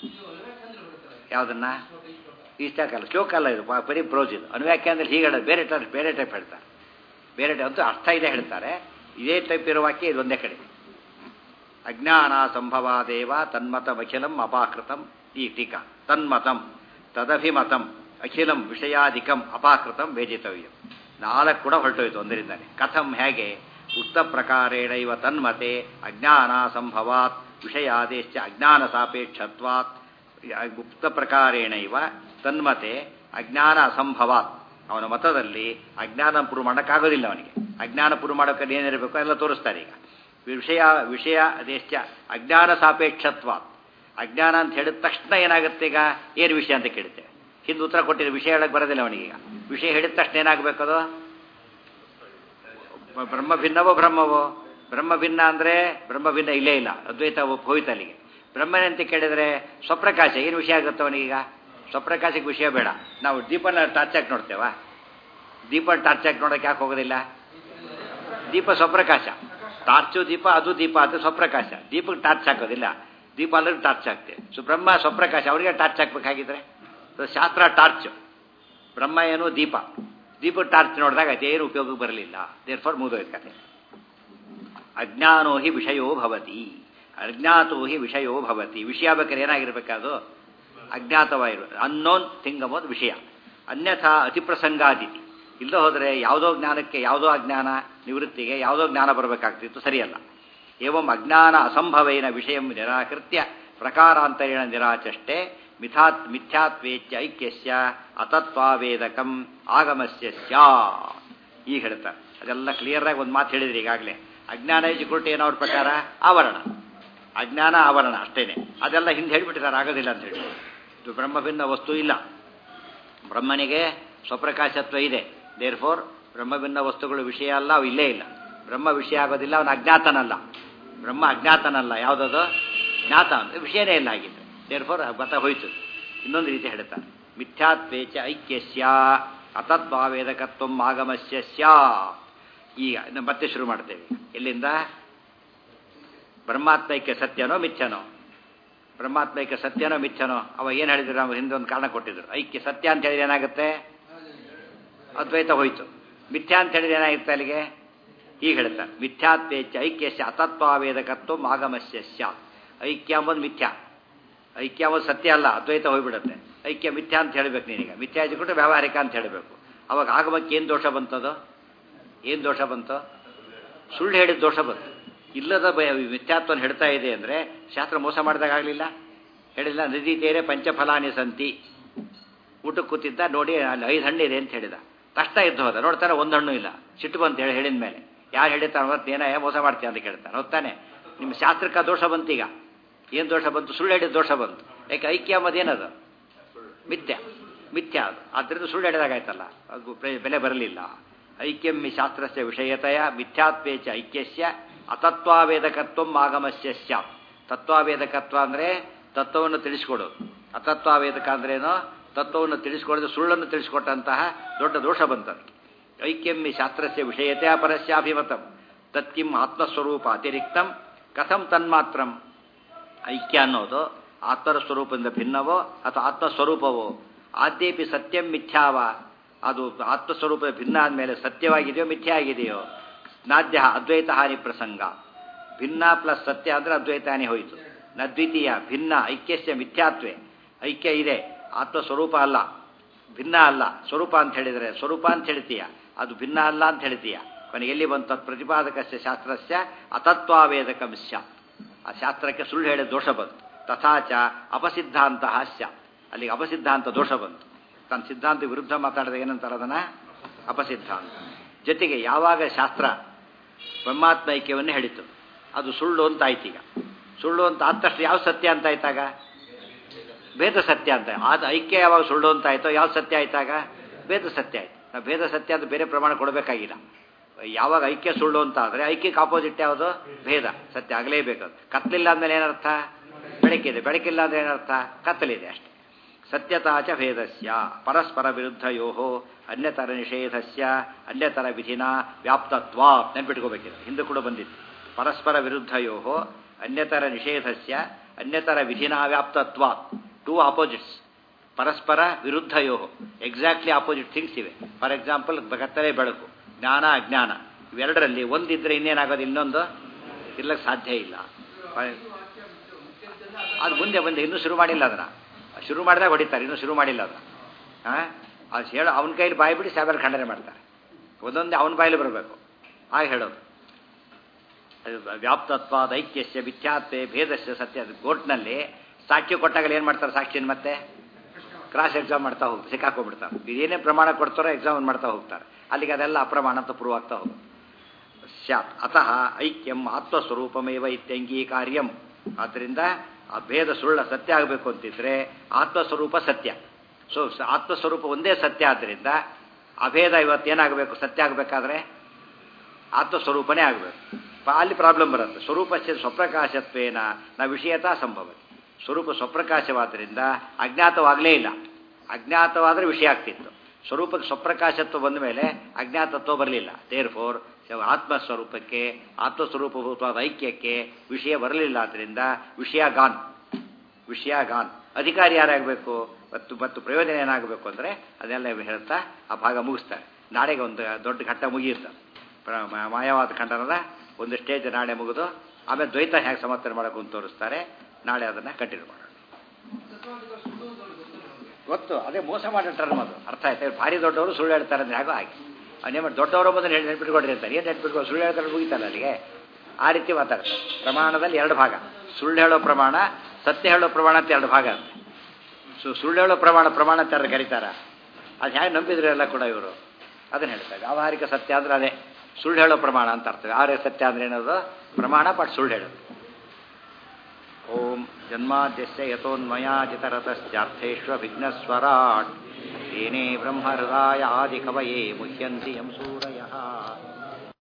ಯಾವುದನ್ನ ಇಷ್ಟಕ್ಕಲ್ಲ ಶ್ಲೋಕ ಅಲ್ಲ ಇದು ಬರೀ ಪ್ರೋಜ್ ಇದು ಅನುವ್ಯಾಖ್ಯ ಅಂದ್ರೆ ಹೀಗೆ ಹೇಳೋದು ಬೇರೆ ಟೈಪ್ ಬೇರೆ ಟೈಪ್ ಹೇಳ್ತಾರೆ ಬೇರೆ ಟೈಪ್ ಅಂತೂ ಅರ್ಥ ಇದೆ ಹೇಳ್ತಾರೆ ಇದೇ ಟೈಪ್ ಇರೋ ವಾಕ್ಯ ಇದು ಒಂದೇ ಕಡೆ ಅಜ್ಞಾನ ಸಂಭವಾದೇವ ತನ್ಮತಮಖಿಲಂ ಅಪಾಕೃತಂ ಈ ಟೀಕಾ ತನ್ಮತಂ ತದಭಿಮತಂ ಅಖಿಲಂ ವಿಷಯಾಧಿಕಂ ಅಪಾಕೃತಂ ವೇಜಿತವ್ಯಂ ನಾಲ್ಕು ಕೂಡ ಹೊರಟೋಯ್ತು ಒಂದರಿಂದಾನೆ ಕಥಂ ಹೇಗೆ ಉಕ್ತ ಪ್ರಕಾರೇಣ ಇವ ತನ್ಮತೆ ಅಜ್ಞಾನ ಸಂಭವಾತ್ ವಿಷಯಾದೇಶ್ಚ ಅಜ್ಞಾನ ಸಾಪೇಕ್ಷತ್ವಾತ್ ಗುಪ್ತ ಪ್ರಕಾರೇಣ ಇವ ತನ್ಮತೆ ಅಜ್ಞಾನ ಅಸಂಭವಾತ್ ಅವನ ಮತದಲ್ಲಿ ಅಜ್ಞಾನ ಪುರು ಮಾಡೋಕ್ಕಾಗೋದಿಲ್ಲ ಅವನಿಗೆ ಅಜ್ಞಾನ ಪುರು ಮಾಡೋಕೆ ಏನಿರಬೇಕು ಎಲ್ಲ ತೋರಿಸ್ತಾರೆ ಈಗ ವಿಷಯ ವಿಷಯ ಅದೆಷ್ಟ ಅಜ್ಞಾನ ಸಾಪೇಕ್ಷತ್ವಾತ್ ಅಜ್ಞಾನ ಅಂತ ಹೇಳಿದ ತಕ್ಷಣ ಏನಾಗುತ್ತೆ ಈಗ ಏನು ವಿಷಯ ಅಂತ ಕೇಳುತ್ತೆ ಹಿಂದೆ ಉತ್ತರ ಕೊಟ್ಟಿರೋ ವಿಷಯ ಹೇಳಕ್ಕೆ ಬರೋದಿಲ್ಲ ಅವನಿಗೀಗ ವಿಷಯ ಹೇಳಿದ ತಕ್ಷಣ ಏನಾಗಬೇಕದು ಬ್ರಹ್ಮ ಭಿನ್ನವೋ ಬ್ರಹ್ಮವೋ ಬ್ರಹ್ಮ ಭಿನ್ನ ಅಂದರೆ ಬ್ರಹ್ಮ ಭಿನ್ನ ಇಲ್ಲೇ ಇಲ್ಲ ಅದ್ವೈತ ಹೋಯ್ತು ಅಲ್ಲಿಗೆ ಬ್ರಹ್ಮನಂತ ಕೇಳಿದರೆ ಸ್ವಪ್ರಕಾಶ ಏನು ವಿಷಯ ಆಗುತ್ತೆ ಅವನಿಗೀಗ ಸ್ವಪ್ರಕಾಶಕ್ಕೆ ವಿಷಯ ಬೇಡ ನಾವು ದೀಪನ ಟಾರ್ಚ್ ಹಾಕಿ ನೋಡ್ತೇವಾ ದೀಪ ಟಾರ್ಚ್ ಹಾಕಿ ನೋಡೋಕೆ ಯಾಕೆ ಹೋಗೋದಿಲ್ಲ ದೀಪ ಸ್ವಪ್ರಕಾಶ ಟಾರ್ಚು ದೀಪ ಅದು ದೀಪ ಅದು ಸ್ವಪ್ರಕಾಶ ದೀಪಕ್ಕೆ ಟಾರ್ಚ್ ಹಾಕೋದಿಲ್ಲ ದೀಪ ಅಲ್ಲೂ ಟಾರ್ಚ್ ಹಾಕ್ತೇವೆ ಸೊ ಬ್ರಹ್ಮ ಸ್ವಪ್ರಕಾಶ ಅವರಿಗೆ ಟಾರ್ಚ್ ಹಾಕ್ಬೇಕಾಗಿದ್ರೆ ಶಾಸ್ತ್ರ ಟಾರ್ಚ್ ಬ್ರಹ್ಮ ಏನು ದೀಪ ದೀಪ ಟಾರ್ಚ್ ನೋಡಿದಾಗ ಅದೇನು ಉಪಯೋಗಕ್ಕೆ ಬರಲಿಲ್ಲ ದೇರ್ ಫಾರ್ ಮುಗಿದೋಯ್ತು ಕತೆ ಅಜ್ಞಾನೋ ಹಿ ವಿಷಯೋ ಭವತಿ ಅಜ್ಞಾತೋ ಹಿ ವಿಷಯೋ ಭವತಿ ವಿಷಯ ಬೇಕಾದ್ರೆ ಏನಾಗಿರ್ಬೇಕದು ಅಜ್ಞಾತವಾಗಿರು ಅನ್ನೋನ್ ಥಿಂಗ್ ಅಂಬೋದು ವಿಷಯ ಅನ್ಯಥಾ ಅತಿಪ್ರಸಂಗಾದಿತಿ ಇಲ್ಲದೆ ಹೋದರೆ ಯಾವುದೋ ಜ್ಞಾನಕ್ಕೆ ಯಾವುದೋ ಅಜ್ಞಾನ ನಿವೃತ್ತಿಗೆ ಯಾವುದೋ ಜ್ಞಾನ ಬರಬೇಕಾಗ್ತಿತ್ತು ಸರಿಯಲ್ಲ ಏವಂ ಅಜ್ಞಾನ ಅಸಂಭವೇನ ವಿಷಯ ನಿರಾಕೃತ್ಯ ಪ್ರಕಾರಾಂತರೇಣ ನಿರಾಚಷ್ಟೆ ಮಿಥಾತ್ ಮಿಥ್ಯಾತ್ವೇಚ್ಯ ಐಕ್ಯಸ್ಯ ಅತತ್ವಾವೇದಕಂ ಆಗಮಸ್ಯ ಸ್ಯಾ ಈಗ ಹೇಳ್ತಾರೆ ಅದೆಲ್ಲ ಕ್ಲಿಯರ್ ಆಗಿ ಒಂದು ಮಾತು ಹೇಳಿದ್ರಿ ಈಗಾಗಲೇ ಅಜ್ಞಾನ ಇಜಿಕೊಟ್ಟು ಏನೋ ಅವ್ರ ಪ್ರಕಾರ ಆವರಣ ಅಜ್ಞಾನ ಆವರಣ ಅಷ್ಟೇನೆ ಅದೆಲ್ಲ ಹಿಂದೆ ಹೇಳಿಬಿಟ್ಟಿದ್ದಾರೆ ಆಗೋದಿಲ್ಲ ಅಂತ ಹೇಳಿ ಇದು ಬ್ರಹ್ಮಭಿನ್ನ ವಸ್ತು ಇಲ್ಲ ಬ್ರಹ್ಮನಿಗೆ ಸ್ವಪ್ರಕಾಶತ್ವ ಇದೆ ದೇರ್ ಫೋರ್ ಬ್ರಹ್ಮಭಿನ್ನ ವಸ್ತುಗಳು ವಿಷಯ ಅಲ್ಲ ಅವು ಇಲ್ಲೇ ಇಲ್ಲ ಬ್ರಹ್ಮ ವಿಷಯ ಆಗೋದಿಲ್ಲ ಅವನು ಅಜ್ಞಾತನಲ್ಲ ಬ್ರಹ್ಮ ಅಜ್ಞಾತನಲ್ಲ ಯಾವುದದು ಜ್ಞಾತ ಅಂದ್ರೆ ವಿಷಯನೇ ಇಲ್ಲ ಆಗಿತ್ತು ದೇರ್ ಫೋರ್ ಬತ್ತ ಹೋಯ್ತು ಇನ್ನೊಂದು ರೀತಿ ಹೇಳ್ತಾರೆ ಮಿಥ್ಯಾತ್ವೇಚ ಐಕ್ಯಸ್ಯ ಅತತ್ವಾವೇದಕತ್ವ ಆಗಮಸ್ಯ ಸ್ಯಾ ಈಗ ಇನ್ನು ಮತ್ತೆ ಶುರು ಮಾಡ್ತೇವೆ ಎಲ್ಲಿಂದ ಬ್ರಹ್ಮಾತ್ಮೈಕ್ಯ ಸತ್ಯನೋ ಮಿಥ್ಯನೋ ಬ್ರಹ್ಮಾತ್ಮೈಕ್ಯ ಸತ್ಯನೋ ಮಿಥ್ಯನೋ ಅವ ಏನು ಹೇಳಿದ್ರು ನಾವು ಹಿಂದೆ ಒಂದು ಕಾರಣ ಕೊಟ್ಟಿದ್ರು ಐಕ್ಯ ಸತ್ಯ ಅಂತ ಹೇಳಿದ್ರೆ ಏನಾಗುತ್ತೆ ಅದ್ವೈತ ಹೋಯ್ತು ಮಿಥ್ಯಾ ಅಂತ ಹೇಳಿದ್ರೆ ಏನಾಗುತ್ತೆ ಅಲ್ಲಿಗೆ ಹೀಗೆ ಹೇಳ್ತಾರೆ ಮಿಥ್ಯಾತ್ವೇಚ್ಯ ಐಕ್ಯಸ್ಯ ಅತತ್ವಾವೇದಕತ್ವ ಆಗಮಸ್ಯ ಸ್ಯಾತ್ ಐಕ್ಯ ಅಂಬೋದು ಮಿಥ್ಯಾ ಐಕ್ಯ ಅಂಬೋದು ಸತ್ಯ ಅಲ್ಲ ಅದ್ವೈತ ಹೋಗ್ಬಿಡುತ್ತೆ ಐಕ್ಯ ಮಿಥ್ಯಾ ಅಂತ ಹೇಳಬೇಕು ನೀನೀಗ ಮಿಥ್ಯಾ ಹಚ್ಚಿಕೊಟ್ಟು ವ್ಯಾವಹಾರಿಕ ಅಂತ ಹೇಳಬೇಕು ಅವಾಗ ಆಗಮಕ್ಕೆ ಏನು ದೋಷ ಬಂತದು ಏನು ದೋಷ ಬಂತು ಸುಳ್ಳು ಹೇಳಿದ ದೋಷ ಬಂತು ಇಲ್ಲದ ಬ ಮಿಥ್ಯಾತ್ವನ ಹೇಳ್ತಾ ಇದೆ ಅಂದರೆ ಶಾಸ್ತ್ರ ಮೋಸ ಮಾಡಿದಾಗ ಆಗಲಿಲ್ಲ ಹೇಳಿಲ್ಲ ನದಿ ತೇರೆ ಪಂಚಫಲಾನಿ ಸಂತಿ ಊಟಕ್ಕೆ ಕೂತಿದ್ದ ನೋಡಿ ಅಲ್ಲಿ ಐದು ಹಣ್ಣು ಇದೆ ಅಂತ ಹೇಳಿದ ಕಷ್ಟ ಇದ್ದು ಹೋದ ನೋಡ್ತಾನೆ ಒಂದು ಹಣ್ಣು ಇಲ್ಲ ಸಿಟ್ಟು ಬಂತು ಹೇಳಿ ಹೇಳಿದ ಮೇಲೆ ಯಾರು ಹೇಳಿರ್ತಾನೆ ಮತ್ತೆ ಏನ ಮೋಸ ಮಾಡ್ತೀಯ ಅಂತ ಕೇಳ್ತಾನೆ ಹೊತ್ತಾನೆ ನಿಮ್ಮ ಶಾಸ್ತ್ರಕ್ಕೆ ದೋಷ ಬಂತು ಈಗ ಏನು ದೋಷ ಬಂತು ಸುಳ್ಳು ಹೇಳಿದ ದೋಷ ಬಂತು ಯಾಕೆ ಐಕ್ಯ ಅನ್ನೋದೇನದು ಮಿಥ್ಯ ಮಿಥ್ಯ ಅದು ಆದ್ದರಿಂದ ಸುಳ್ಳು ಹೇಳಿದಾಗಾಯ್ತಲ್ಲ ಅದು ಬೆಲೆ ಬರಲಿಲ್ಲ ಐಕ್ಯಂ ಶಾಸ್ತ್ರಸ್ಯ ವಿಷಯತೆಯ ಮಿಥ್ಯಾತ್ವೇಚ ಐಕ್ಯಸ್ಯ ಅತತ್ವಾವೇದಕತ್ವ ಆಗಮಸ್ಯ ಸ್ಯಾತ್ ತತ್ವಾವೇದಕತ್ವ ಅಂದರೆ ತತ್ವವನ್ನು ತಿಳಿಸ್ಕೊಡೋದು ಅತತ್ವಾವೇದಕ ಅಂದ್ರೇನೋ ತತ್ವವನ್ನು ತಿಳಿಸ್ಕೊಡೋದು ಸುಳ್ಳನ್ನು ತಿಳಿಸ್ಕೊಟ್ಟಂತಹ ದೊಡ್ಡ ದೋಷ ಬಂತದ್ದು ಐಕ್ಯಂ ಶಾಸ್ತ್ರಸ್ಯ ವಿಷಯತೆಯ ಪರಸ್ಯಾಭಿಮತಂ ತತ್ಕಿಂ ಆತ್ಮಸ್ವರೂಪ ಅತಿರಿಕ್ತಂ ಕಥಂ ತನ್ಮಾತ್ರಂ ಐಕ್ಯ ಅನ್ನೋದು ಆತ್ಮರ ಸ್ವರೂಪದಿಂದ ಭಿನ್ನವೋ ಅಥವಾ ಆತ್ಮಸ್ವರೂಪವೋ ಆದ್ಯಪಿ ಸತ್ಯಂ ಮಿಥ್ಯಾವ ಅದು ಆತ್ಮಸ್ವರೂಪದ ಭಿನ್ನ ಆದಮೇಲೆ ಸತ್ಯವಾಗಿದೆಯೋ ಮಿಥ್ಯ ಆಗಿದೆಯೋ ನಾದ್ಯ ಅದ್ವೈತ ಹಾನಿ ಪ್ರಸಂಗ ಭಿನ್ನ ಪ್ಲಸ್ ಸತ್ಯ ಅಂದರೆ ಅದ್ವೈತ ಹಾನಿ ಹೋಯಿತು ನ ದ್ವಿತೀಯ ಭಿನ್ನ ಐಕ್ಯಸ್ಯ ಮಿಥ್ಯಾತ್ವೇ ಐಕ್ಯ ಇದೆ ಆತ್ಮಸ್ವರೂಪ ಅಲ್ಲ ಭಿನ್ನ ಅಲ್ಲ ಸ್ವರೂಪ ಅಂತ ಹೇಳಿದರೆ ಸ್ವರೂಪ ಅಂತ ಹೇಳ್ತೀಯ ಅದು ಭಿನ್ನ ಅಲ್ಲ ಅಂತ ಹೇಳ್ತೀಯ ಕೊನೆಗೆ ಎಲ್ಲಿ ಬಂತು ಪ್ರತಿಪಾದಕಸ್ಯ ಶಾಸ್ತ್ರಸ್ಯ ಅತತ್ವಾವೇದಕ ಮಿಸ್ಯ ಆ ಶಾಸ್ತ್ರಕ್ಕೆ ಸುಳ್ಳು ಹೇಳಿದ ದೋಷ ಬಂತು ತಥಾಚ ಅಪಸಿದ್ಧಾಂತ ಸ್ಯ ಅಲ್ಲಿಗೆ ಅಪಸಿದ್ಧಾಂತ ದೋಷ ಬಂತು ತನ್ನ ಸಿದ್ಧಾಂತ ವಿರುದ್ಧ ಮಾತಾಡಿದ ಏನಂತಾರೆ ಅದನ್ನ ಅಪಸಿದ್ಧಾಂತ ಜೊತೆಗೆ ಯಾವಾಗ ಶಾಸ್ತ್ರ ಬ್ರಹ್ಮಾತ್ಮ ಐಕ್ಯವನ್ನು ಹೇಳಿತು ಅದು ಸುಳ್ಳು ಅಂತ ಆಯ್ತೀಗ ಸುಳ್ಳು ಅಂತ ಆದ ತಕ್ಷಣ ಯಾವ ಸತ್ಯ ಅಂತ ಆಯ್ತಾಗ ಭೇದ ಸತ್ಯ ಅಂತ ಆದ ಐಕ್ಯ ಯಾವಾಗ ಸುಳ್ಳು ಅಂತ ಆಯ್ತೋ ಯಾವ ಸತ್ಯ ಆಯ್ತಾಗ ಭೇದ ಸತ್ಯ ಆಯ್ತು ನಾವು ಭೇದ ಸತ್ಯ ಅಂತ ಬೇರೆ ಪ್ರಮಾಣ ಕೊಡಬೇಕಾಗಿಲ್ಲ ಯಾವಾಗ ಐಕ್ಯ ಸುಳ್ಳು ಅಂತ ಆದರೆ ಐಕ್ಯಕ್ಕೆ ಆಪೋಸಿಟ್ ಯಾವುದು ಭೇದ ಸತ್ಯ ಆಗಲೇಬೇಕು ಕತ್ತಲಿಲ್ಲ ಅಂದಮೇಲೆ ಏನರ್ಥ ಬೆಳಕಿದೆ ಬೆಳಕಿಲ್ಲ ಅಂದ್ರೆ ಏನರ್ಥ ಕತ್ತಲಿದೆ ಅಷ್ಟೆ ಸತ್ಯತಾಚ ಭೇದಸ್ಯ ಪರಸ್ಪರ ವಿರುದ್ಧಯೋ ಅನ್ಯತರ ನಿಷೇಧಸ್ಯ ಅನ್ಯತರ ವಿಧಿನ ವ್ಯಾಪ್ತತ್ವ ನೆನ್ಪಿಟ್ಕೋಬೇಕಿದೆ ಹಿಂದೆ ಕೂಡ ಬಂದಿತ್ತು ಪರಸ್ಪರ ವಿರುದ್ಧಯೋ ಅನ್ಯತರ ನಿಷೇಧಸ್ಯ ಅನ್ಯತರ ವಿಧಿನ ವ್ಯಾಪ್ತತ್ವ ಟೂ ಆಪೋಸಿಟ್ಸ್ ಪರಸ್ಪರ ವಿರುದ್ಧಯೋ ಎಕ್ಸಾಕ್ಟ್ಲಿ ಆಪೋಸಿಟ್ ಥಿಂಗ್ಸ್ ಇವೆ ಫಾರ್ ಎಕ್ಸಾಂಪಲ್ ಕತ್ತಲೆ ಬೆಳಕು ಜ್ಞಾನ ಅಜ್ಞಾನ ಇವೆರಡರಲ್ಲಿ ಒಂದಿದ್ರೆ ಇನ್ನೇನಾಗೋದು ಇನ್ನೊಂದು ಇರ್ಲಕ್ಕೆ ಸಾಧ್ಯ ಇಲ್ಲ ಅದು ಮುಂದೆ ಬಂದೆ ಇನ್ನೂ ಶುರು ಮಾಡಿಲ್ಲ ಅದನ್ನ ಶುರು ಮಾಡಿದಾಗ ಹೊಡಿತಾರೆ ಇನ್ನೂ ಶುರು ಮಾಡಿಲ್ಲ ಅದನ್ನ ಹಾಂ ಅದು ಹೇಳೋ ಅವನ ಕೈಲಿ ಬಾಯಿ ಬಿಡಿ ಸಾವಿರ ಖಂಡನೆ ಮಾಡ್ತಾರೆ ಒಂದೊಂದೇ ಅವನ ಬಾಯಲ್ಲಿ ಬರಬೇಕು ಹಾಗೆ ಹೇಳೋದು ವ್ಯಾಪ್ತತ್ವಾದ ಐಕ್ಯಸ್ಯ ಮಿಥ್ಯಾತ್ವೆ ಭೇದಸ್ಯ ಸತ್ಯ ಕೋರ್ಟ್ನಲ್ಲಿ ಸಾಕ್ಷಿ ಕೊಟ್ಟಾಗಲೇ ಏನು ಮಾಡ್ತಾರೆ ಸಾಕ್ಷಿನ ಮತ್ತೆ ಕ್ರಾಸ್ ಎಕ್ಸಾಮ್ ಮಾಡ್ತಾ ಹೋಗ್ತಾರೆ ಸಿಕ್ಕಾಕೊಂಡ್ಬಿಡ್ತಾರೆ ಇದೇನೇ ಪ್ರಮಾಣ ಕೊಡ್ತಾರೋ ಎಕ್ಸಾಮ್ ಮಾಡ್ತಾ ಹೋಗ್ತಾರೆ ಅಲ್ಲಿಗೆ ಅದೆಲ್ಲ ಅಪ್ರಮಾಣ ಅಂತ ಪ್ರೂವ್ ಆಗ್ತಾ ಹೋಗುತ್ತೆ ಸ್ಯಾತ್ ಅತಃ ಐಕ್ಯಂ ಆತ್ಮಸ್ವರೂಪಮೇವ ಇತ್ಯಂಗೀಕಾರ್ಯಂ ಆದ್ದರಿಂದ ಆ ಭೇದ ಸುಳ್ಳ ಸತ್ಯ ಆಗಬೇಕು ಅಂತಿದ್ರೆ ಆತ್ಮಸ್ವರೂಪ ಸತ್ಯ ಸೊ ಆತ್ಮಸ್ವರೂಪ ಒಂದೇ ಸತ್ಯ ಆದ್ದರಿಂದ ಅಭೇದ ಇವತ್ತೇನಾಗಬೇಕು ಸತ್ಯ ಆಗಬೇಕಾದ್ರೆ ಆತ್ಮಸ್ವರೂಪನೇ ಆಗಬೇಕು ಅಲ್ಲಿ ಪ್ರಾಬ್ಲಮ್ ಬರುತ್ತೆ ಸ್ವರೂಪಸ್ಯ ಸ್ವಪ್ರಕಾಶತ್ವೇನ ನ ವಿಷಯತಾ ಸಂಭವತಿ ಸ್ವರೂಪ ಸ್ವಪ್ರಕಾಶವಾದ್ದರಿಂದ ಅಜ್ಞಾತವಾಗಲೇ ಇಲ್ಲ ಅಜ್ಞಾತವಾದರೆ ವಿಷಯ ಆಗ್ತಿತ್ತು ಸ್ವರೂಪಕ್ಕೆ ಸ್ವಪ್ರಕಾಶತ್ವ ಬಂದ ಮೇಲೆ ಅಜ್ಞಾತತ್ವ ಬರಲಿಲ್ಲ ದೇರ್ ಫೋರ್ ಆತ್ಮಸ್ವರೂಪಕ್ಕೆ ಆತ್ಮಸ್ವರೂಪಭೂತವಾದ ಐಕ್ಯಕ್ಕೆ ವಿಷಯ ಬರಲಿಲ್ಲ ಆದ್ದರಿಂದ ವಿಷಯ ಗಾನ್ ವಿಷಯ ಗಾನ್ ಅಧಿಕಾರಿ ಯಾರಾಗಬೇಕು ಮತ್ತು ಮತ್ತು ಪ್ರಯೋಜನ ಏನಾಗಬೇಕು ಅಂದರೆ ಅದೆಲ್ಲ ಹೇಳ್ತಾ ಆ ಭಾಗ ಮುಗಿಸ್ತಾರೆ ನಾಳೆಗೆ ಒಂದು ದೊಡ್ಡ ಘಟ್ಟ ಮುಗಿಯುತ್ತೆ ಮಾಯವಾದ ಖಂಡನದ ಒಂದು ಸ್ಟೇಜ್ ನಾಳೆ ಮುಗಿದು ಆಮೇಲೆ ದ್ವೈತ ಹೇಗೆ ಸಮರ್ಥನೆ ಮಾಡೋಕೆ ಅಂತ ತೋರಿಸ್ತಾರೆ ನಾಳೆ ಅದನ್ನು ಕಂಟಿನ್ಯೂ ಮಾಡೋಣ ಗೊತ್ತು ಅದೇ ಮೋಸ ಮಾಡೋ ಟರ್ಮ್ ಅದು ಅರ್ಥ ಆಯ್ತಾ ಇವ್ರು ಭಾರಿ ದೊಡ್ಡವರು ಸುಳ್ಳು ಹೇಳ್ತಾರೆ ಅಂದ್ರೆ ಆಗೋ ಹಾಗೆ ಅವನೇ ದೊಡ್ಡವರು ಬಂದು ಹೇಳಿ ನೆನ್ಪಿಟ್ಕೊಡ್ರಿ ಅಂತಾರೆ ಏನು ನೆನ್ಪಿಟ್ಕೊಂಡು ಸುಳ್ಳು ಹೇಳ್ತಾರೆ ಮುಗಿತಲ್ಲ ಅಲ್ಲಿಗೆ ಆ ರೀತಿ ಮಾತಾಡ್ತಾರೆ ಪ್ರಮಾಣದಲ್ಲಿ ಎರಡು ಭಾಗ ಸುಳ್ಳು ಹೇಳೋ ಪ್ರಮಾಣ ಸತ್ಯ ಹೇಳೋ ಪ್ರಮಾಣ ಅಂತ ಎರಡು ಭಾಗ ಅಂತೆ ಸು ಸುಳ್ಳು ಹೇಳೋ ಪ್ರಮಾಣ ಪ್ರಮಾಣ ಅಂತ ಯಾರು ಕರೀತಾರ ಅದು ಹೇಗೆ ನಂಬಿದ್ರು ಎಲ್ಲ ಕೂಡ ಇವರು ಅದನ್ನು ಹೇಳ್ತಾರೆ ವ್ಯಾವಹಾರಿಕ ಸತ್ಯ ಅಂದ್ರೆ ಅದೇ ಸುಳ್ಳು ಹೇಳೋ ಪ್ರಮಾಣ ಅಂತ ಅರ್ಥ ವ್ಯಾವಹಾರಿಕ ಸತ್ಯ ಅಂದ್ರೆ ಏನದು ಪ್ರಮಾಣ ಬಟ್ ಸುಳ್ಳು ಹೇಳೋದು ಓಂ ಜನ್ಮಾದ್ಯಸ್ಯ ಯಥೋನ್ಮಯಾಜಿತರತಶ್ಚಾರ್ಥೇಶ್ವ ವಿಘ್ನಸ್ವರಾಟ್ ಏನೇ ಬ್ರಹ್ಮಹೃದಾಯ ಆದಿಕವಯೇ ಮುಹ್ಯಂತಿ ಯಂ ಸೂರಯ